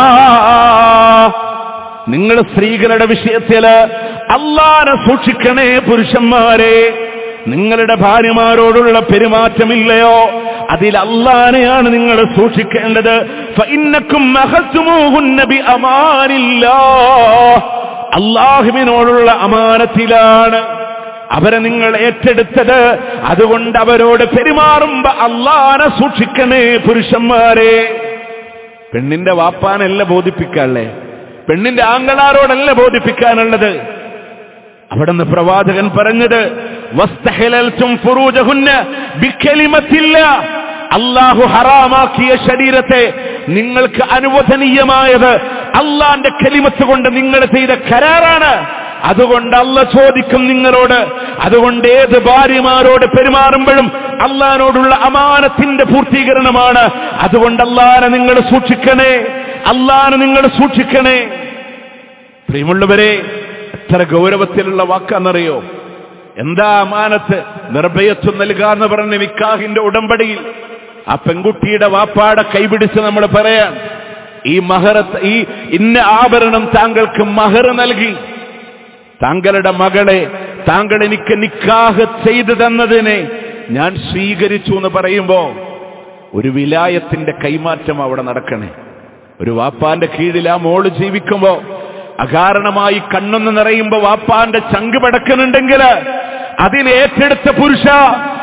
നിങ്ങൾ സ്ത്രീകളുടെ വിഷയത്തില് അള്ളാനെ സൂക്ഷിക്കണേ പുരുഷന്മാരെ നിങ്ങളുടെ ഭാര്യമാരോടുള്ള പെരുമാറ്റമില്ലയോ അതിൽ അള്ളാനെയാണ് നിങ്ങൾ സൂക്ഷിക്കേണ്ടത് ഫഇന്നക്കും അഖദ്തുമൂഹുന്ന ബിഅമാനില്ലാ. അള്ളാഹുവിനോടുള്ള അമാനത്തിലാണ് അവരെ നിങ്ങൾ ഏറ്റെടുത്തത് അതുകൊണ്ട് അവരോട് പെരുമാറുമ്പോ അള്ളാനെ സൂക്ഷിക്കണേ പുരുഷന്മാരെ പെണ്ണിന്റെ വാപ്പാനല്ല ബോധിപ്പിക്കാനല്ലേ പെണ്ണിന്റെ ആങ്ങളാരോടല്ല ബോധിപ്പിക്കാനുള്ളത് അവിടുന്ന് പ്രവാചകൻ പറഞ്ഞത് വസ്തഹലൽതും ഫുറൂജഹുന്ന ബിക്കലിമത്തില്ല അള്ളാഹു ഹറാമാക്കിയ ശരീരത്തെ നിങ്ങൾക്ക് അനുവദനീയമായത് അള്ളാന്റെ കലിമത്ത് കൊണ്ട് നിങ്ങൾ ചെയ്ത കരാറാണ് അതുകൊണ്ട് അല്ല ചോദിക്കും നിങ്ങളോട് അതുകൊണ്ട് ഏത് ഭാര്യമാരോട് പെരുമാറുമ്പോഴും അള്ളഹാനോടുള്ള അമാനത്തിന്റെ പൂർത്തീകരണമാണ് അതുകൊണ്ട് അള്ളാനെ നിങ്ങൾ സൂക്ഷിക്കണേ അള്ളാനെ നിങ്ങൾ സൂക്ഷിക്കണേ പ്രിയമുള്ളവരെ എത്ര ഗൗരവത്തിലുള്ള വാക്കാന്നറിയോ എന്താ അമാനത്ത് നിർഭയത്വം നൽകാന്ന് പറഞ്ഞ നിക്കാഹിന്റെ ഉടമ്പടിയിൽ ആ പെൺകുട്ടിയുടെ വാപ്പാടെ കൈപിടിച്ച് നമ്മൾ പറയാൻ ഈ മഹർ ഈ ഇന്ന ആഭരണം താങ്കൾക്ക് മഹർ നൽകി താങ്കളുടെ മകളെ താങ്കൾ എനിക്ക് നിക്കാഹ് ചെയ്തു തന്നതിനെ ഞാൻ സ്വീകരിച്ചു എന്ന് പറയുമ്പോ ഒരു വിലായത്തിന്റെ കൈമാറ്റം അവിടെ നടക്കണേ ഒരു വാപ്പാന്റെ കീഴിൽ ആ മോള് ജീവിക്കുമ്പോ അകാരണമായി കണ്ണൊന്ന് നിറയുമ്പോ വാപ്പാന്റെ ചങ്ക് പടക്കുന്നുണ്ടെങ്കിൽ അതിനെ ഏറ്റെടുത്ത പുരുഷ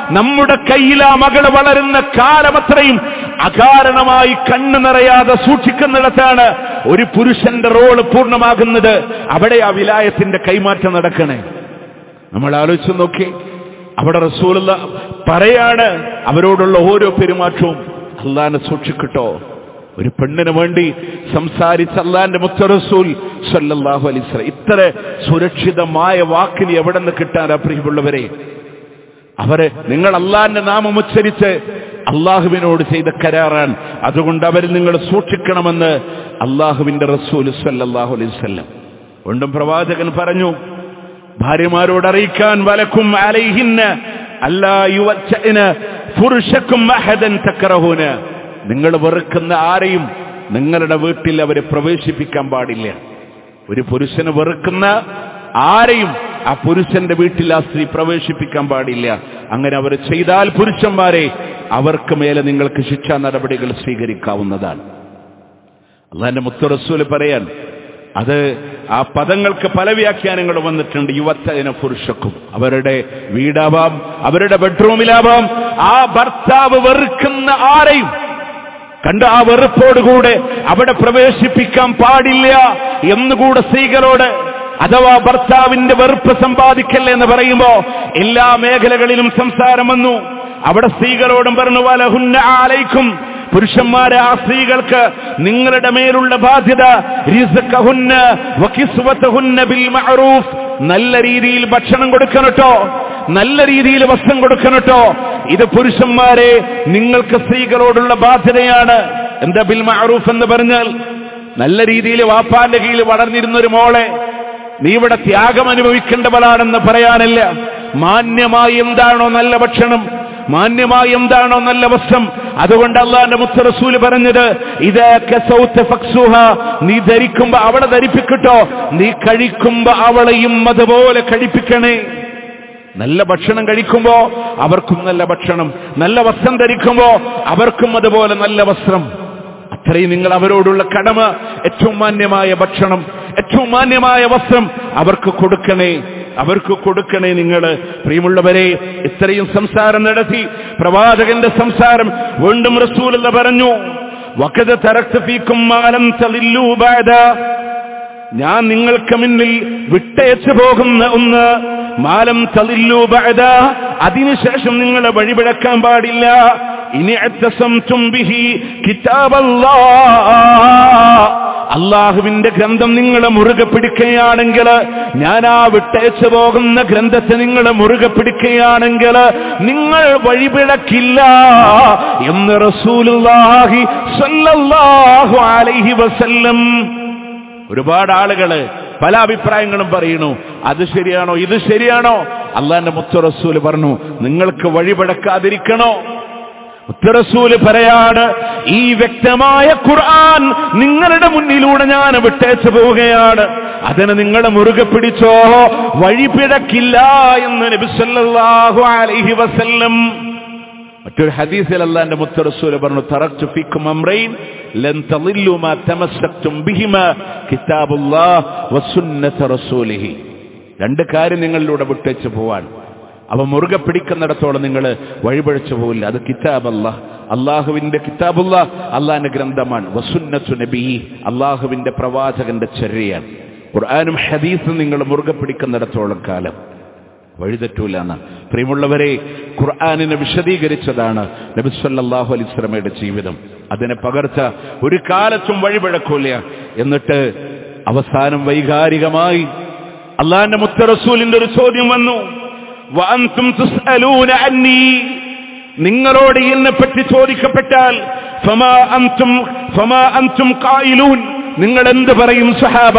നമ്മുടെ കയ്യിൽ ആ മകൾ വളരുന്ന കാലമത്രയും അകാരണമായി കണ്ണു നിറയാതെ സൂക്ഷിക്കുന്നിടത്താണ് ഒരു പുരുഷന്റെ റോള് പൂർണ്ണമാകുന്നത് അവിടെ ആ വിലായത്തിന്റെ കൈമാറ്റം നടക്കണേ നമ്മൾ ആലോചിച്ച് നോക്കി അവിടെ റസൂലുള്ള പറയാണ് അവരോടുള്ള ഓരോ പെരുമാറ്റവും അള്ളാനെ സൂക്ഷിക്കട്ടോ ഒരു പെണ്ണിന് വേണ്ടി സംസാരിച്ച അള്ളാന്റെ മുത്ത റസൂൽ സല്ലല്ലാഹു അലൈഹി വസല്ലം ഇത്ര സുരക്ഷിതമായ വാക്കിന് എവിടെ നിന്ന് കിട്ടാനാ പ്രിയമുള്ളവരെ അവരെ നിങ്ങൾ അള്ളാന്റെ നാമം ഉച്ചരിച്ച് അള്ളാഹുവിനോട് ചെയ്ത കരാറാണ് അതുകൊണ്ട് അവരിൽ നിങ്ങൾ സൂക്ഷിക്കണമെന്ന് അള്ളാഹുവിന്റെ റസൂൽ സല്ലല്ലാഹു അലൈഹി വസല്ലം വീണ്ടും പ്രവാചകൻ പറഞ്ഞു ഭാര്യമാരോട് അറിയിക്കാൻ വലക്കും അലൈഹിന്ന് അല്ലാ യുവച്ചന് പുരുഷക്കും അഹദൻ തക്കറഹൂന് നിങ്ങൾ വെറുക്കുന്ന ആരെയും നിങ്ങളുടെ വീട്ടിൽ അവരെ പ്രവേശിപ്പിക്കാൻ പാടില്ല ഒരു പുരുഷന് വെറുക്കുന്ന ആരെയും ആ പുരുഷന്റെ വീട്ടിൽ ആ സ്ത്രീ പ്രവേശിപ്പിക്കാൻ പാടില്ല അങ്ങനെ അവർ ചെയ്താൽ പുരുഷന്മാരെ അവർക്ക് മേലെ നിങ്ങൾക്ക് ശിക്ഷാ നടപടികൾ സ്വീകരിക്കാവുന്നതാണ് അള്ളാന്റെ മുത്തുറസൂല് പറയാൻ അത് ആ പദങ്ങൾക്ക് പല വ്യാഖ്യാനങ്ങൾ വന്നിട്ടുണ്ട് യുവത്തതിന പുരുഷക്കും അവരുടെ വീടാവാം അവരുടെ ബെഡ്റൂമിലാവാം ആ ഭർത്താവ് വെറുക്കുന്ന ആരെയും കണ്ട് ആ വെറുപ്പോടുകൂടെ അവിടെ പ്രവേശിപ്പിക്കാൻ പാടില്ല എന്നുകൂടെ സ്ത്രീകളോട് അഥവാ ഭർത്താവിന്റെ വെറുപ്പ് സമ്പാദിക്കല്ലേ എന്ന് പറയുമ്പോ എല്ലാ മേഖലകളിലും സംസാരം വന്നു അവിടെ സ്ത്രീകളോടും പറഞ്ഞു വലഹുന്ന ആലയിക്കും പുരുഷന്മാരെ ആ സ്ത്രീകൾക്ക് നിങ്ങളുടെ മേലുള്ള ബാധ്യത റിസ്ഖഹുന്ന വകിസ്വതഹുന്ന ബിൽ മഅറൂഫ് നല്ല രീതിയിൽ ഭക്ഷണം കൊടുക്കണട്ടോ നല്ല രീതിയിൽ വസ്ത്രം കൊടുക്കണട്ടോ ഇത് പുരുഷന്മാരെ നിങ്ങൾക്ക് സ്ത്രീകളോടുള്ള ബാധ്യതയാണ് എന്താ ബിൽ മഅറൂഫ് എന്ന് പറഞ്ഞാൽ നല്ല രീതിയിൽ വാപ്പാന്റെ കീഴിൽ വളർന്നിരുന്ന ഒരു മോളെ നീ ഇവിടെ ത്യാഗം അനുഭവിക്കേണ്ടവളാണെന്ന് പറയാനല്ല മാന്യമായി എന്താണോ നല്ല ഭക്ഷണം മാന്യമായി എന്താണോ നല്ല വസ്ത്രം അതുകൊണ്ട് അള്ളാന്റെ മുത്ത റസൂല് പറഞ്ഞത് ഇത് കസൗത്ത് ഫക്സുഹ നീ ധരിക്കുമ്പോ അവളെ ധരിപ്പിക്കട്ടോ നീ കഴിക്കുമ്പോ അവളെയും അതുപോലെ കഴിപ്പിക്കണേ നല്ല ഭക്ഷണം കഴിക്കുമ്പോ അവർക്കും നല്ല ഭക്ഷണം നല്ല വസ്ത്രം ധരിക്കുമ്പോ അവർക്കും അതുപോലെ നല്ല വസ്ത്രം അത്രയും നിങ്ങൾ അവരോടുള്ള കടമ ഏറ്റവും മാന്യമായ ഭക്ഷണം ഏറ്റവും മാന്യമായ വസ്ത്രം അവർക്ക് കൊടുക്കണേ അവർക്ക് കൊടുക്കണേ നിങ്ങൾ പ്രിയമുള്ളവരെ ഇത്രയും സംസാരം നടത്തി പ്രവാചകന്റെ സംസാരം വീണ്ടും റസൂൽ പറഞ്ഞു വക്കത് തറക്തഫീക്കും മാലം തളില്ലൂ ബാധ ഞാൻ നിങ്ങൾക്ക് മുന്നിൽ വിട്ടയച്ചു പോകുന്ന ഒന്ന് മാലം തളില്ലൂ ബാധ അതിനുശേഷം നിങ്ങളെ വഴിപിഴക്കാൻ പാടില്ല ഇനി ബിഹി കിതാബല്ലാ അള്ളാഹുവിന്റെ ഗ്രന്ഥം നിങ്ങളെ മുറുകെ പിടിക്കുകയാണെങ്കിൽ ഞാൻ ആ വിട്ടേച്ചു പോകുന്ന ഗ്രന്ഥത്തെ നിങ്ങൾ മുറുകെ പിടിക്കുകയാണെങ്കിൽ നിങ്ങൾ വഴിപിഴക്കില്ല എന്ന് റസൂലുള്ളാഹി സ്വല്ലല്ലാഹു അലൈഹി വസല്ലം ഒരുപാട് ആളുകള് പല അഭിപ്രായങ്ങളും പറയുന്നു അത് ശരിയാണോ ഇത് ശരിയാണോ അള്ളാന്റെ മുത്ത റസൂല് പറഞ്ഞു നിങ്ങൾക്ക് വഴിപടക്കാതിരിക്കണോ മുത്തറസൂല് പറയാണ് ഈ വ്യക്തമായ ഖുർആൻ നിങ്ങളുടെ മുന്നിലൂടെ ഞാൻ വിട്ടേച്ചു പോവുകയാണ് അതിന് നിങ്ങൾ മുറുകെ പിടിച്ചോ വഴിപിഴക്കില്ല എന്ന് നബി സല്ലല്ലാഹു അലൈഹി വസല്ലം മറ്റൊരു ഹദീസിൽ അല്ലാന്റെ മുത്തറസൂല് പറഞ്ഞു തറച്ചു ഫിക്കും അമ്രൈൻ ലൻ തളില്ലു മാ തമസ്സക്തും ബിഹിമാ കിതാബുല്ലാഹ് വസുന്നത റസൂലിഹി രണ്ട് കാര്യം നിങ്ങളിലൂടെ വിട്ടേച്ചു പോവാൻ അവ മുറുകെ പിടിക്കുന്നിടത്തോളം നിങ്ങൾ വഴിപഴിച്ചു പോവില്ല അത് കിതാബല്ല അള്ളാഹുവിന്റെ കിതാബുള്ള അള്ളാഹിന്റെ ഗ്രന്ഥമാണ് വസുന്നത്തു നബി അള്ളാഹുവിന്റെ പ്രവാചകന്റെ ചര്യയാണ് ഖുർആാനും ഹദീസും നിങ്ങൾ മുറുകെ പിടിക്കുന്നിടത്തോളം കാലം വഴിതെറ്റൂല എന്ന് പ്രിയമുള്ളവരെ ഖുർആാനിനെ വിശദീകരിച്ചതാണ് നബിസ്വല്ലാഹു അലൈസ്ലമയുടെ ജീവിതം അതിനെ പകർച്ച ഒരു കാലത്തും വഴിപിഴക്കൂല എന്നിട്ട് അവസാനം വൈകാരികമായി അള്ളാഹിന്റെ മുത്ത റസൂലിന്റെ ഒരു ചോദ്യം വന്നു വഅൻതും തുസ്അലൂന അന്നി നിങ്ങളോട് എന്നെ പറ്റി ചോദിക്കപ്പെട്ടാൽ ഫമാ അൻതും ഫമാ അൻതും ഖായിലൂൻ നിങ്ങൾ എന്ത് പറയും സഹാബ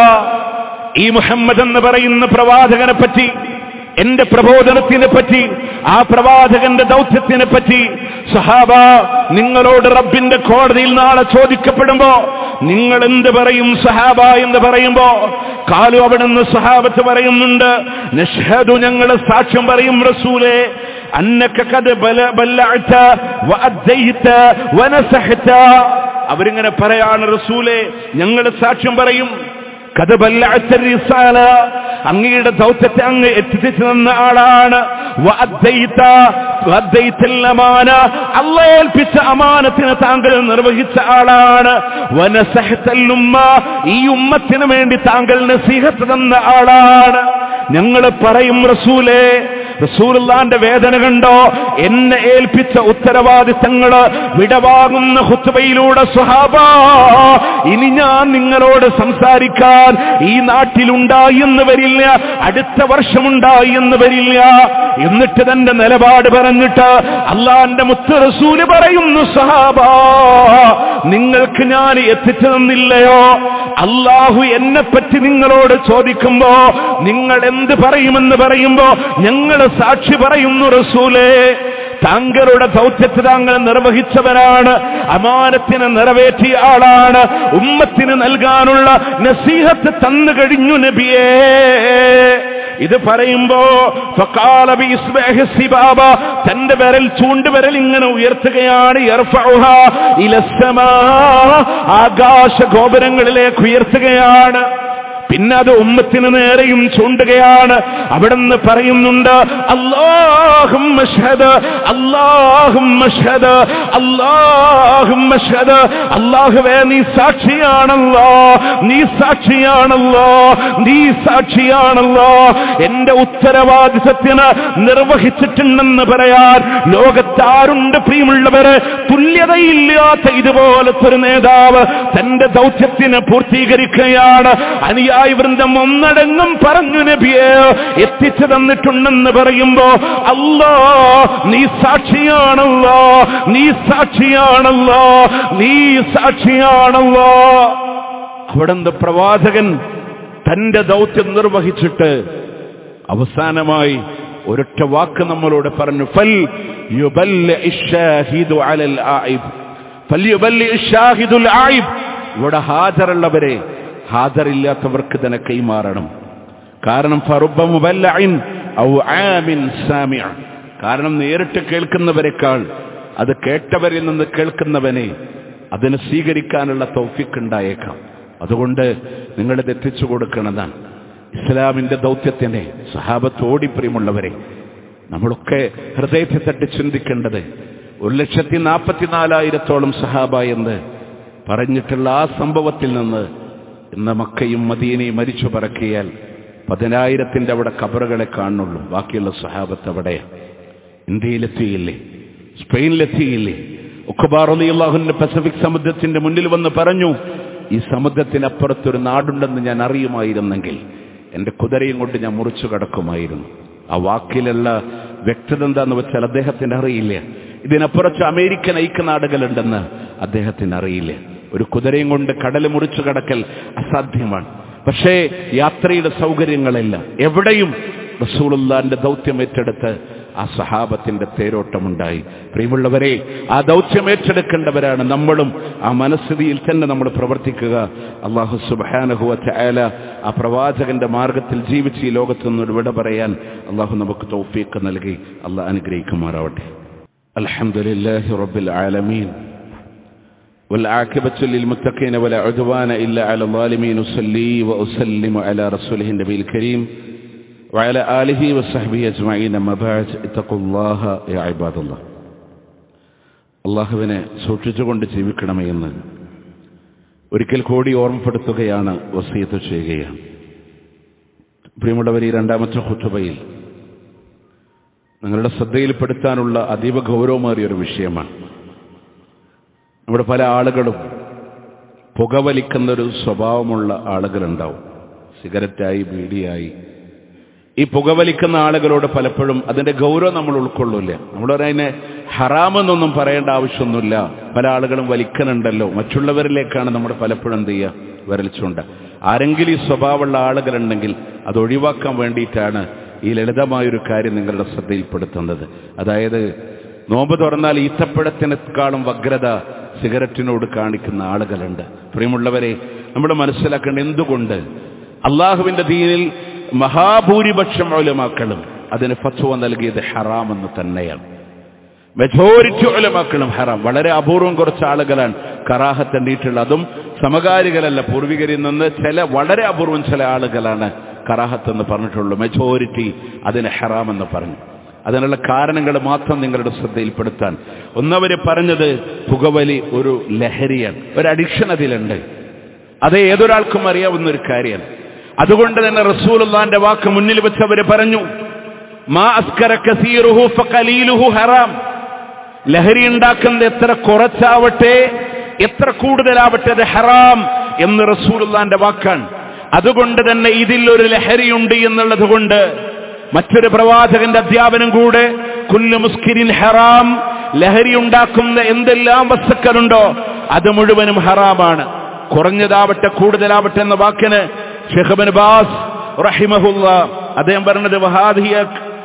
ഈ മുഹമ്മദ് എന്ന് പറയുന്ന പ്രവാചകനെ പറ്റി എന്റെ പ്രബോധനത്തിനെ പറ്റി ആ പ്രവാചകന്റെ ദൗത്യത്തിനെ പറ്റി സഹാബ നിങ്ങളോട് റബ്ബിന്റെ കോടതിയിൽ നാളെ ചോദിക്കപ്പെടുമ്പോ നിങ്ങൾ എന്ത് പറയും സഹാബ എന്ന് പറയുമ്പോ കാലു അവിടുന്ന് സഹാബത്ത് പറയുന്നുണ്ട് നഷ്ഹദു ഞങ്ങൾ സാക്ഷ്യം പറയും റസൂലെ അന്നക്ക കത് ബല ബല്ലഅത വഅദ്ദൈത വനസഹത അവരിങ്ങനെ പറയാണ് റസൂലെ ഞങ്ങൾ സാക്ഷ്യം പറയും കത് ബല്ലഅത റിസാല അങ്ങയുടെ ദൗത്യത്തെ അങ്ങ് എത്തിച്ചു തന്ന ആളാണ് വഅദ്ദൈത വദ്ദൈത്തൽ അമാന അല്ല ഏൽപ്പിച്ച അമാനത്തിന് താങ്കൾ നിർവഹിച്ച ആളാണ് വനസഹത്തൽ ഉമ്മ ഈ ഉമ്മത്തിന് വേണ്ടി താങ്കൾ നസീഹത്ത് തന്ന ആളാണ് ഞങ്ങൾ പറയും റസൂലേ റസൂലുള്ളാന്റെ വേദന കണ്ടോ എന്നെ ഏൽപ്പിച്ച ഉത്തരവാദിത്തങ്ങള് വിടവാകുന്ന ഹുത്തുബയിലൂടെ സുഹാബ ഇനി ഞാൻ നിങ്ങളോട് സംസാരിക്കാൻ ഈ നാട്ടിലുണ്ടായി എന്ന് വരില്ല അടുത്ത വർഷമുണ്ടായി എന്ന് വരില്ല എന്നിട്ട് തന്റെ നിലപാട് പറഞ്ഞിട്ട് അള്ളാന്റെ മുത്ത് റസൂല് പറയുന്നു സഹാബ നിങ്ങൾക്ക് ഞാൻ എത്തിച്ചു തന്നില്ലയോ അള്ളാഹു എന്നെ പറ്റി നിങ്ങളോട് ചോദിക്കുമ്പോ നിങ്ങൾ എന്ത് പറയുമെന്ന് പറയുമ്പോ ഞങ്ങൾ സാക്ഷി പറയുന്നു റസൂലേ താങ്കളുടെ ദൗത്യത്തെ താങ്കൾ നിർവഹിച്ചവനാണ് അമാനത്തിന് നിറവേറ്റിയ ആളാണ് ഉമ്മത്തിന് നൽകാനുള്ള നസീഹത്ത് തന്നു കഴിഞ്ഞു നബിയേ ഇത് പറയുമ്പോ ഫഖാല ബിഇസ്ബാഹി സിബാബ തന്റെ വിരൽ ചൂണ്ടുവിരൽ ഇങ്ങനെ ഉയർത്തുകയാണ് യർഫഉഹാ ഇലസ്സമാ ആകാശ ഗോപുരങ്ങളിലേക്ക് ഉയർത്തുകയാണ് പിന്നെ അത് ഉമ്മത്തിന് നേരെയും ചൂണ്ടുകയാണ് അവിടുന്ന് പറയുന്നുണ്ട് അല്ലാഹും അല്ലാഹും അല്ലാഹും അല്ലാഹുവേ നീ സാക്ഷിയാണല്ലോ നീ സാക്ഷിയാണല്ലോ നീ സാക്ഷിയാണല്ലോ എന്റെ ഉത്തരവാദിത്തത്തിന് നിർവഹിച്ചിട്ടുണ്ടെന്ന് പറയാൻ ലോകത്താരുണ്ട് പ്രിയമുള്ളവര് തുല്യതയില്ലാത്ത ഇതുപോലത്തെ ഒരു നേതാവ് തന്റെ ദൗത്യത്തിന് പൂർത്തീകരിക്കുകയാണ് അനുയായി വൃന്ദം ഒന്നടങ്കം പറഞ്ഞു നബിയെ എത്തിച്ചു തന്നിട്ടുണ്ടെന്ന് പറയുമ്പോ അല്ലോ നീ സാക്ഷിയാണല്ലോ നീ സാക്ഷിയാണല്ലോ നീ സാക്ഷിയാണല്ലോ അവിടുന്ന് പ്രവാചകൻ തന്റെ ദൗത്യം നിർവഹിച്ചിട്ട് അവസാനമായി ഒരൊറ്റ വാക്ക് നമ്മളോട് പറഞ്ഞു ഫൽ യുബല്ലി ഇശ്ശാഹിദു അലൽ ആയിബ് ഫൽ യുബല്ലി ഇശ്ശാഹിദുൽ ആയിബ് ഇവിടെ ഹാജറുള്ളവരെ ഹാജറില്ലാത്തവർക്ക് തന്നെ കൈമാറണം കാരണം ഫറുബ മുബല്ലഇൻ ഔ ആമിൻ സാമിഅ കാരണം നേരിട്ട് കേൾക്കുന്നവരെക്കാൾ അത് കേട്ടവരിൽ നിന്ന് കേൾക്കുന്നവനെ അതിന് സ്വീകരിക്കാനുള്ള തൗഫിക്ക് ഉണ്ടായേക്കാം അതുകൊണ്ട് നിങ്ങളിത് എത്തിച്ചു കൊടുക്കണതാണ് ഇസ്ലാമിന്റെ ദൗത്യത്തിനെ സഹാബത്തോടി പ്രിയമുള്ളവരെ നമ്മളൊക്കെ ഹൃദയത്തെ തട്ടി ചിന്തിക്കേണ്ടത് ഒരു ലക്ഷത്തി നാൽപ്പത്തിനാലായിരത്തോളം സഹാബ എന്ന് പറഞ്ഞിട്ടുള്ള ആ സംഭവത്തിൽ നിന്ന് ഇന്ന് മക്കയും മദീനയും മരിച്ചു പറക്കിയാൽ പതിനായിരത്തിന്റെ അവിടെ കബറുകളെ കാണുള്ളൂ ബാക്കിയുള്ള സഹാബത്ത് അവിടെ ഇന്ത്യയിലെത്തിയില്ലേ സ്പെയിനിലെത്തിയില്ലേ ഉഖബാറുലിയാഹുന്റെ പസഫിക് സമുദ്രത്തിന്റെ മുന്നിൽ വന്ന് പറഞ്ഞു ഈ സമുദ്രത്തിനപ്പുറത്തൊരു നാടുണ്ടെന്ന് ഞാൻ അറിയുമായിരുന്നെങ്കിൽ എന്റെ കുതിരയും കൊണ്ട് ഞാൻ മുറിച്ചു കടക്കുമായിരുന്നു ആ വാക്കിലുള്ള വ്യക്തത എന്താന്ന് വെച്ചാൽ അദ്ദേഹത്തിന് അറിയില്ല ഇതിനപ്പുറത്ത് അമേരിക്കൻ ഐക്യനാടുകളുണ്ടെന്ന് അദ്ദേഹത്തിന് അറിയില്ല ഒരു കുതിരയും കൊണ്ട് കടൽ മുറിച്ചു കടക്കൽ അസാധ്യമാണ് പക്ഷേ യാത്രയുടെ സൗകര്യങ്ങളല്ല എവിടെയും റസൂളുല്ലാന്റെ ദൗത്യം ഏറ്റെടുത്ത് ആ സഹാബത്തിന്റെ തേരോട്ടമുണ്ടായി പ്രിയമുള്ളവരെ ആ ദൗത്യം ഏറ്റെടുക്കേണ്ടവരാണ് നമ്മളും ആ മനസ്ഥിതിയിൽ തന്നെ നമ്മൾ പ്രവർത്തിക്കുക അള്ളാഹു സുബാനഹുവ ചായാല ആ പ്രവാചകന്റെ മാർഗത്തിൽ ജീവിച്ച് ഈ ലോകത്തു നിന്ന് വിട പറയാൻ അള്ളാഹു നമുക്ക് തൗഫീക്ക് നൽകി അള്ളാഹ് അനുഗ്രഹിക്കുമാറാവട്ടെ അലഹമുല്ലാഹി റബ്ബിൽ ആലമീൻ والعاقبة للمتقين ولا عدوان إلا على الظالمين أصلي وأسلم على رسوله النبي الكريم وعلى آله وصحبه أجمعين أما بعد اتقوا الله يا عباد الله അള്ളാഹുവിനെ സൂക്ഷിച്ചുകൊണ്ട് ജീവിക്കണമേ എന്ന് ഒരിക്കൽ കൂടി ഓർമ്മപ്പെടുത്തുകയാണ് വസീയത്ത് ചെയ്യുകയാണ് പ്രിയമുള്ളവർ ഈ രണ്ടാമത്തെ ഹുത്തുബയിൽ നിങ്ങളുടെ ശ്രദ്ധയിൽപ്പെടുത്താനുള്ള അതീവ ഗൗരവമേറിയ ഒരു വിഷയമാണ് നമ്മുടെ പല ആളുകളും പുകവലിക്കുന്ന ഒരു സ്വഭാവമുള്ള ആളുകളുണ്ടാവും സിഗരറ്റായി ബീഡിയായി ഈ പുകവലിക്കുന്ന ആളുകളോട് പലപ്പോഴും അതിന്റെ ഗൗരവം നമ്മൾ ഉൾക്കൊള്ളില്ല നമ്മൾ അതിനെ ഹറാമെന്നൊന്നും പറയേണ്ട ആവശ്യമൊന്നുമില്ല പല ആളുകളും വലിക്കുന്നുണ്ടല്ലോ മറ്റുള്ളവരിലേക്കാണ് നമ്മൾ പലപ്പോഴും എന്ത് ചെയ്യുക വരൽച്ചുണ്ട് ആരെങ്കിലും ഈ സ്വഭാവമുള്ള ആളുകളുണ്ടെങ്കിൽ അത് ഒഴിവാക്കാൻ വേണ്ടിയിട്ടാണ് ഈ ലളിതമായൊരു കാര്യം നിങ്ങളുടെ ശ്രദ്ധയിൽപ്പെടുത്തുന്നത് അതായത് നോമ്പ് തുറന്നാൽ ഈത്തപ്പഴത്തിനേക്കാളും വഗ്രത സിഗരറ്റിനോട് കാണിക്കുന്ന ആളുകളുണ്ട് പ്രിയമുള്ളവരെ നമ്മൾ മനസ്സിലാക്കേണ്ട എന്തുകൊണ്ട് അള്ളാഹുവിന്റെ ദീനിൽ മഹാഭൂരിപക്ഷം ഒലമാക്കളും അതിന് ഫത്വ നൽകിയത് ഹറാമെന്ന് തന്നെയാണ് മെജോറിറ്റി ഒലമാക്കളും ഹറാം വളരെ അപൂർവം കുറച്ച് ആളുകളാണ് കറാഹത്ത് എണ്ണീട്ടുള്ളത് അതും സമകാലികളല്ല പൂർവികരിൽ നിന്ന് ചില വളരെ അപൂർവം ചില ആളുകളാണ് കറാഹത്ത് എന്ന് പറഞ്ഞിട്ടുള്ളൂ മെജോറിറ്റി അതിന് ഹറാം എന്ന് പറഞ്ഞു അതിനുള്ള കാരണങ്ങൾ മാത്രം നിങ്ങളുടെ ശ്രദ്ധയിൽപ്പെടുത്താൻ ഒന്നവര് പറഞ്ഞത് പുകവലി ഒരു ലഹരിയാണ് ഒരു അഡിക്ഷൻ അതിലുണ്ട് അത് ഏതൊരാൾക്കും അറിയാവുന്ന ഒരു കാര്യമാണ് അതുകൊണ്ട് തന്നെ റസൂലുള്ളാന്റെ വാക്ക് മുന്നിൽ വെച്ച് അവര് പറഞ്ഞു മാ അസ്കര കസീറുഹു ഫഖലീലുഹു ഹറാം ലഹരി ഉണ്ടാക്കുന്നത് എത്ര കുറച്ചാവട്ടെ എത്ര കൂടുതലാവട്ടെ അത് ഹറാം എന്ന് റസൂലുള്ളാന്റെ വാക്കാണ് അതുകൊണ്ട് തന്നെ ഇതിൽ ഒരു ലഹരിയുണ്ട് എന്നുള്ളത് കൊണ്ട് മറ്റൊരു പ്രവാചകന്റെ അധ്യാപനം കൂടെ കുല്ലു മുസ്കിരിൻ ഹറാം ലഹരി ഉണ്ടാക്കുന്ന എന്തെല്ലാം വസ്തുക്കളുണ്ടോ അത് മുഴുവനും ഹറാമാണ് കുറഞ്ഞതാവട്ടെ കൂടുതലാവട്ടെ എന്ന വാക്കിന് ഷെഹബൻ ബാസ് റഹിമഹുല്ല അദ്ദേഹം പറഞ്ഞത് വഹാദിയ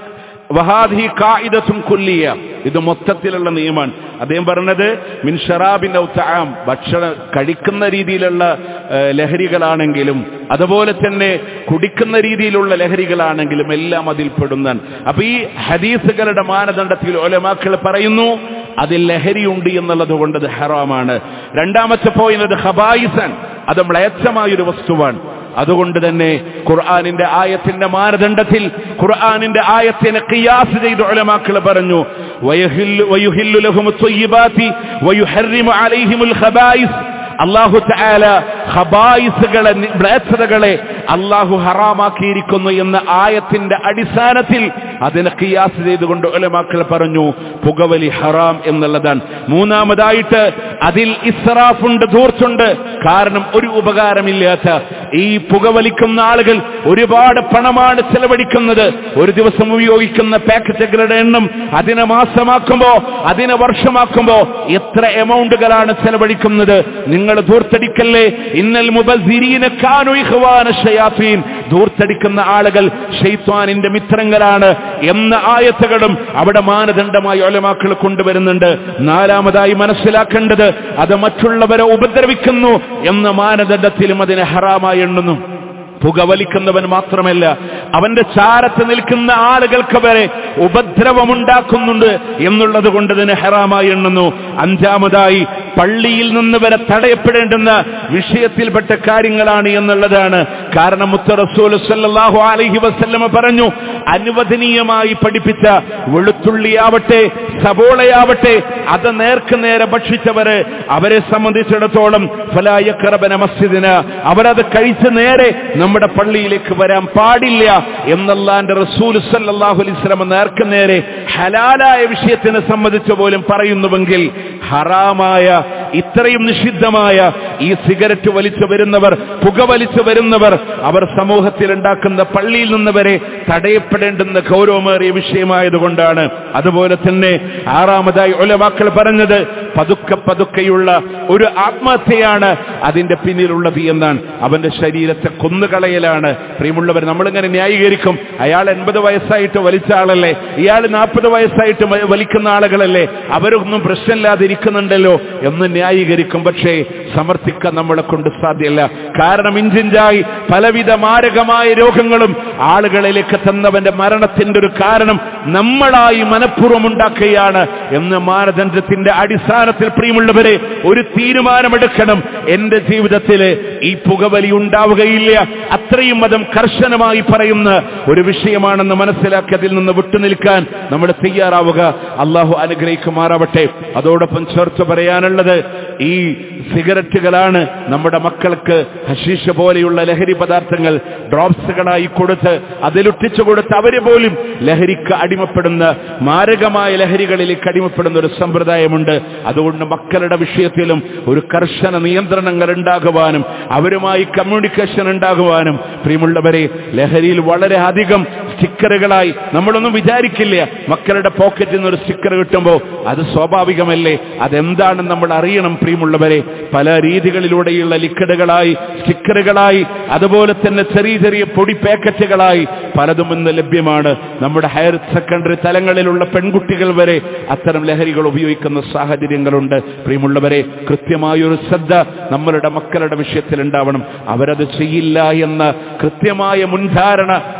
വഹാദി കായിദത്തും കുല്ലിയ ഇത് മൊത്തത്തിലുള്ള നിയമമാണ് അദ്ദേഹം പറഞ്ഞത് മിൻ ഷറാബിന്റെ ഉത്താം ഭക്ഷണം കഴിക്കുന്ന രീതിയിലുള്ള ഏഹ്, ലഹരികളാണെങ്കിലും അതുപോലെ തന്നെ കുടിക്കുന്ന രീതിയിലുള്ള ലഹരികളാണെങ്കിലും എല്ലാം അതിൽ പെടുന്നതാണ് അപ്പൊ ഈ ഹദീസുകളുടെ മാനദണ്ഡത്തിൽ ഒലമാക്കൾ പറയുന്നു അതിൽ ലഹരിയുണ്ട് എന്നുള്ളത് കൊണ്ട് അത് ഹറാമാണ് രണ്ടാമത്തെ പോയിന്റ് ഹബായിസൻ അത് മ്ലേച്ഛമായൊരു വസ്തുവാണ് അതുകൊണ്ട് തന്നെ ഖുർആാനിന്റെ ആയത്തിന്റെ മാനദണ്ഡത്തിൽ ഖുർആാനിന്റെ ആയത്തിനെ ഖിയാസ് ചെയ്ത് ഉലമാക്കൾ പറഞ്ഞു വയഹില്ലു വയുഹില്ലു ലഹുമു ത്വയ്യിബാത്തി വയുഹർരിമു അലൈഹിമുൽ ഖബായിസ് അള്ളാഹു തആല ഖബായിസുകളെ മ്ലേച്ഛതകളെ അള്ളാഹു ഹറാമാക്കിയിരിക്കുന്നു എന്ന ആയത്തിന്റെ അടിസ്ഥാനത്തിൽ അതിനെ ഖിയാസ് ചെയ്തുകൊണ്ട് ഉലമാക്കൾ പറഞ്ഞു പുകവലി ഹറാം എന്നുള്ളതാണ് മൂന്നാമതായിട്ട് അതിൽ ഇസ്രാഫുണ്ട് ധൂർത്തുണ്ട് കാരണം ഒരു ഉപകാരമില്ലാത്ത ഈ പുകവലിക്കുന്ന ആളുകൾ ഒരുപാട് പണമാണ് ചെലവഴിക്കുന്നത് ഒരു ദിവസം ഉപയോഗിക്കുന്ന പാക്കറ്റുകളുടെ എണ്ണം അതിനെ മാസമാക്കുമ്പോ അതിനെ വർഷമാക്കുമ്പോ എത്ര എമൗണ്ടുകളാണ് ചെലവഴിക്കുന്നത് നിങ്ങൾ ധൂർത്തടിക്കല്ലേ ഇന്നൽ മുബസിരീന കാനു ഇഖ്വാന ഷയാത്തീൻ ധൂർത്തടിക്കുന്ന ആളുകൾ ഷെയ്ത്വാനിന്റെ മിത്രങ്ങളാണ് എന്ന ആയത്തുകളും അവിടെ മാനദണ്ഡമായി ഒലമാക്കൾ കൊണ്ടുവരുന്നുണ്ട് നാലാമതായി മനസ്സിലാക്കേണ്ടത് അത് മറ്റുള്ളവരെ ഉപദ്രവിക്കുന്നു എന്ന മാനദണ്ഡത്തിലും അതിനെ ഹറാമായി എണ്ണുന്നു പുകവലിക്കുന്നവൻ മാത്രമല്ല അവന്റെ ചാരത്ത് നിൽക്കുന്ന ആളുകൾക്ക് വരെ ഉപദ്രവമുണ്ടാക്കുന്നുണ്ട് എന്നുള്ളത് കൊണ്ട് തന്നെ ഹറാമായി എണ്ണുന്നു അഞ്ചാമതായി പള്ളിയിൽ നിന്ന് വരെ തടയപ്പെടേണ്ടുന്ന വിഷയത്തിൽപ്പെട്ട കാര്യങ്ങളാണ് എന്നുള്ളതാണ് കാരണം മുത്ത റസൂൽ സല്ലല്ലാഹു അലൈഹി വസല്ലമ പറഞ്ഞു അനുവദനീയമായി പഠിപ്പിച്ച വെളുത്തുള്ളിയാവട്ടെ സബോളയാവട്ടെ അത് നേർക്ക് നേരെ ഭക്ഷിച്ചവര് അവരെ സംബന്ധിച്ചിടത്തോളം ഫലായക്കറബന മസ്ജിദിന് അവരത് കഴിച്ച് നേരെ നമ്മുടെ പള്ളിയിലേക്ക് വരാൻ പാടില്ല എന്നല്ലാന്റെ റസൂൽ സല്ലല്ലാഹു അലൈഹി വസല്ലമ നേർക്ക് നേരെ ഹലാലായ വിഷയത്തിനെ സംബന്ധിച്ച് പോലും പറയുന്നുവെങ്കിൽ ഹറാമായ ഇത്രയും നിഷിദ്ധമായ ഈ സിഗരറ്റ് വലിച്ചു വരുന്നവർ പുകവലിച്ചു വരുന്നവർ അവർ സമൂഹത്തിൽ ഉണ്ടാക്കുന്ന പള്ളിയിൽ നിന്ന് വരെ തടയപ്പെടേണ്ടുന്ന ഗൗരവമേറിയ വിഷയമായതുകൊണ്ടാണ് അതുപോലെ തന്നെ ആറാമതായി ഒലവാക്കൾ പറഞ്ഞത് പതുക്കെ പതുക്കെയുള്ള ഒരു ആത്മഹത്യയാണ് അതിന്റെ പിന്നിലുള്ളത് എന്നാണ് അവന്റെ ശരീരത്തെ കൊന്നുകളയലാണ് പ്രിയമുള്ളവർ നമ്മളിങ്ങനെ ന്യായീകരിക്കും അയാൾ എൺപത് വയസ്സായിട്ട് വലിച്ച ആളല്ലേ ഇയാൾ നാൽപ്പത് വയസ്സായിട്ട് വ- വലിക്കുന്ന ആളുകളല്ലേ അവരൊന്നും പ്രശ്നമില്ലാതിരിക്കുന്നുണ്ടല്ലോ എന്ന് ന്യായീകരിക്കും പക്ഷേ സമർത്ഥിക്കാൻ നമ്മളെ കൊണ്ട് സാധ്യമല്ല കാരണം ഇഞ്ചിഞ്ചായി പലവിധ മാരകമായ രോഗങ്ങളും ആളുകളിലേക്ക് തന്നവന്റെ മരണത്തിന്റെ ഒരു കാരണം നമ്മളായി മനഃപൂർവ്വം ഉണ്ടാക്കുകയാണ് എന്ന് മാനദണ്ഡത്തിന്റെ അടിസ്ഥാനത്തിൽ പ്രിയമുള്ളവരെ ഒരു തീരുമാനമെടുക്കണം എന്റെ ജീവിതത്തിൽ ഈ പുകവലി ഉണ്ടാവുകയില്ല അത്രയും മതം കർശനമായി പറയുന്ന ഒരു വിഷയമാണെന്ന് മനസ്സിലാക്കി അതിൽ നിന്ന് വിട്ടുനിൽക്കാൻ നമ്മൾ തയ്യാറാവുക അള്ളാഹു അനുഗ്രഹിക്കുമാറാവട്ടെ അതോടൊപ്പം ചേർത്ത് പറയാനുള്ളത് ഈ സിഗരറ്റുകളാണ് നമ്മുടെ മക്കൾക്ക് ഹഷീഷ പോലെയുള്ള ലഹരി പദാർത്ഥങ്ങൾ ഡ്രോപ്സുകളായി കൊടുത്ത് അതിലൊട്ടിച്ചു കൊടുത്ത് അവര് പോലും ലഹരിക്ക് അടിമപ്പെടുന്ന മാരകമായ ലഹരികളിലേക്ക് അടിമപ്പെടുന്ന ഒരു സമ്പ്രദായമുണ്ട് അതുകൊണ്ട് മക്കളുടെ വിഷയത്തിലും ഒരു കർശന നിയന്ത്രണങ്ങൾ ഉണ്ടാകുവാനും അവരുമായി കമ്മ്യൂണിക്കേഷൻ ഉണ്ടാകുവാനും പ്രിയമുള്ളവരെ ലഹരിയിൽ വളരെ അധികം സ്റ്റിക്കറുകളായി നമ്മളൊന്നും വിചാരിക്കില്ല മക്കളുടെ പോക്കറ്റിൽ നിന്ന് ഒരു സ്റ്റിക്കർ കിട്ടുമ്പോൾ അത് സ്വാഭാവികമല്ലേ അതെന്താണെന്ന് നമ്മൾ അറിയണം പ്രിയമുള്ളവരെ പല രീതികളിലൂടെയുള്ള ലിക്കഡുകളായി സ്റ്റിക്കറുകളായി അതുപോലെ തന്നെ ചെറിയ ചെറിയ പൊടി പാക്കറ്റുകളായി പലതും ഇന്ന് ലഭ്യമാണ് നമ്മുടെ ഹയർ സെക്കൻഡറി തലങ്ങളിലുള്ള പെൺകുട്ടികൾ വരെ അത്തരം ലഹരികൾ ഉപയോഗിക്കുന്ന സാഹചര്യങ്ങളുണ്ട് പ്രിയമുള്ളവരെ കൃത്യമായൊരു ശ്രദ്ധ നമ്മളുടെ മക്കളുടെ വിഷയത്തിൽ ഉണ്ടാവണം അവരത് ചെയ്യില്ല എന്ന കൃത്യമായ മുൻധാരണ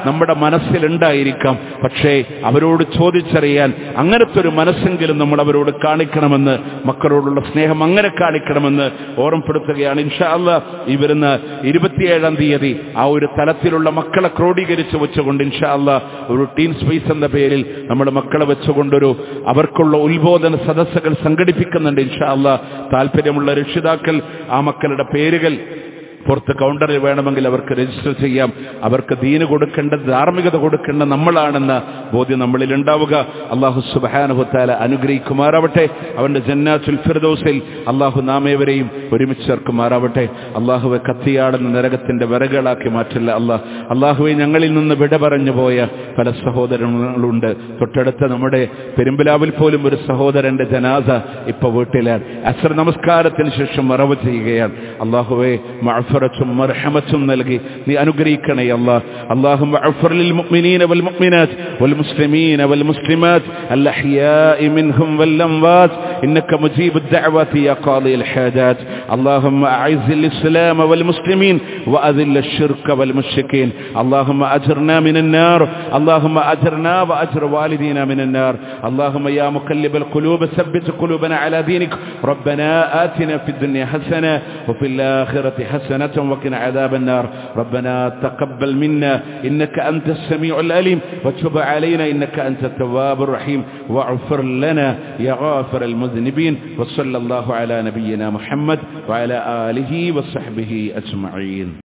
നമ്മുടെ മനസ്സിലുണ്ടായിരിക്കാം പക്ഷേ അവരോട് ചോദിച്ചറിയാൻ അങ്ങനത്തെ ഒരു മനസ്സെങ്കിലും നമ്മൾ അവരോട് കാണിക്കണമെന്ന് മക്കളോടുള്ള സ്നേഹം അങ്ങനെ കാണിക്കണമെന്ന് ഓർമ്മപ്പെടുത്തുകയാണ് ഇൻഷാ അല്ല ഈ വരുന്ന ഇരുപത്തിയേഴാം തീയതി ആ ഒരു തലത്തിലുള്ള മക്കളെ ക്രോഡീകരിച്ച് വെച്ചുകൊണ്ട് ഇൻഷാ അല്ല ഒരു ടീം സ്പേസ് എന്ന പേരിൽ നമ്മുടെ മക്കളെ വെച്ചുകൊണ്ടൊരു അവർക്കുള്ള ഉത്ബോധന സദസ്സുകൾ സംഘടിപ്പിക്കുന്നുണ്ട് ഇൻഷാ അല്ല താല്പര്യമുള്ള രക്ഷിതാക്കൾ ആ മക്കളുടെ പേരുകൾ പുറത്ത് കൗണ്ടറിൽ വേണമെങ്കിൽ അവർക്ക് രജിസ്റ്റർ ചെയ്യാം അവർക്ക് ദീന് കൊടുക്കേണ്ട ധാർമ്മികത കൊടുക്കേണ്ട നമ്മളാണെന്ന ബോധ്യം നമ്മളിൽ ഉണ്ടാവുക അള്ളാഹു സുബാനുഹത്താല അനുഗ്രഹിക്കുമാറാവട്ടെ അവന്റെ ജന്നാത്തുൽ ഫിർദോസിൽ അള്ളാഹു നാമേവരെയും ഒരുമിച്ച് ചേർക്കുമാറാവട്ടെ അള്ളാഹുവെ കത്തിയാടുന്ന നരകത്തിന്റെ വിറകളാക്കി മാറ്റില്ല അള്ളാഹ് അള്ളാഹുവെ ഞങ്ങളിൽ നിന്ന് വിട പറഞ്ഞു പോയ പല സഹോദരങ്ങളുണ്ട് തൊട്ടടുത്ത നമ്മുടെ പെരുമ്പലാവിൽ പോലും ഒരു സഹോദരന്റെ ജനാസ ഇപ്പൊ വീട്ടിലാണ് അസർ നമസ്കാരത്തിന് ശേഷം മറവ് ചെയ്യുകയാണ് അള്ളാഹുവെ മഅഫറത്തും മർഹമത്തും നൽകി നീ അനുഗ്രഹിക്കണേ അല്ലാഹ് اللهم اغفر للمؤمنين والمؤمنات والمسلمين والمسلمات الأحياء منهم والأموات إنك مجيب الدعوات يا قاضي الحاجات اللهم أعز الإسلام والمسلمين وأذل الشرك والمشركين اللهم أجرنا من النار اللهم أجرنا وأجر والدينا من النار اللهم يا مقلب القلوب ثبت قلوبنا على دينك ربنا آتنا في الدنيا حسنة وفي الآخرة حسنة وقنا عذاب النار ربنا تقبل منا إنك أنت السميع الأليم وتب علينا إنك أنت التواب الرحيم واغفر لنا يا غافر المذنبين وصلى الله على نبينا محمد وعلى آله وصحبه أجمعين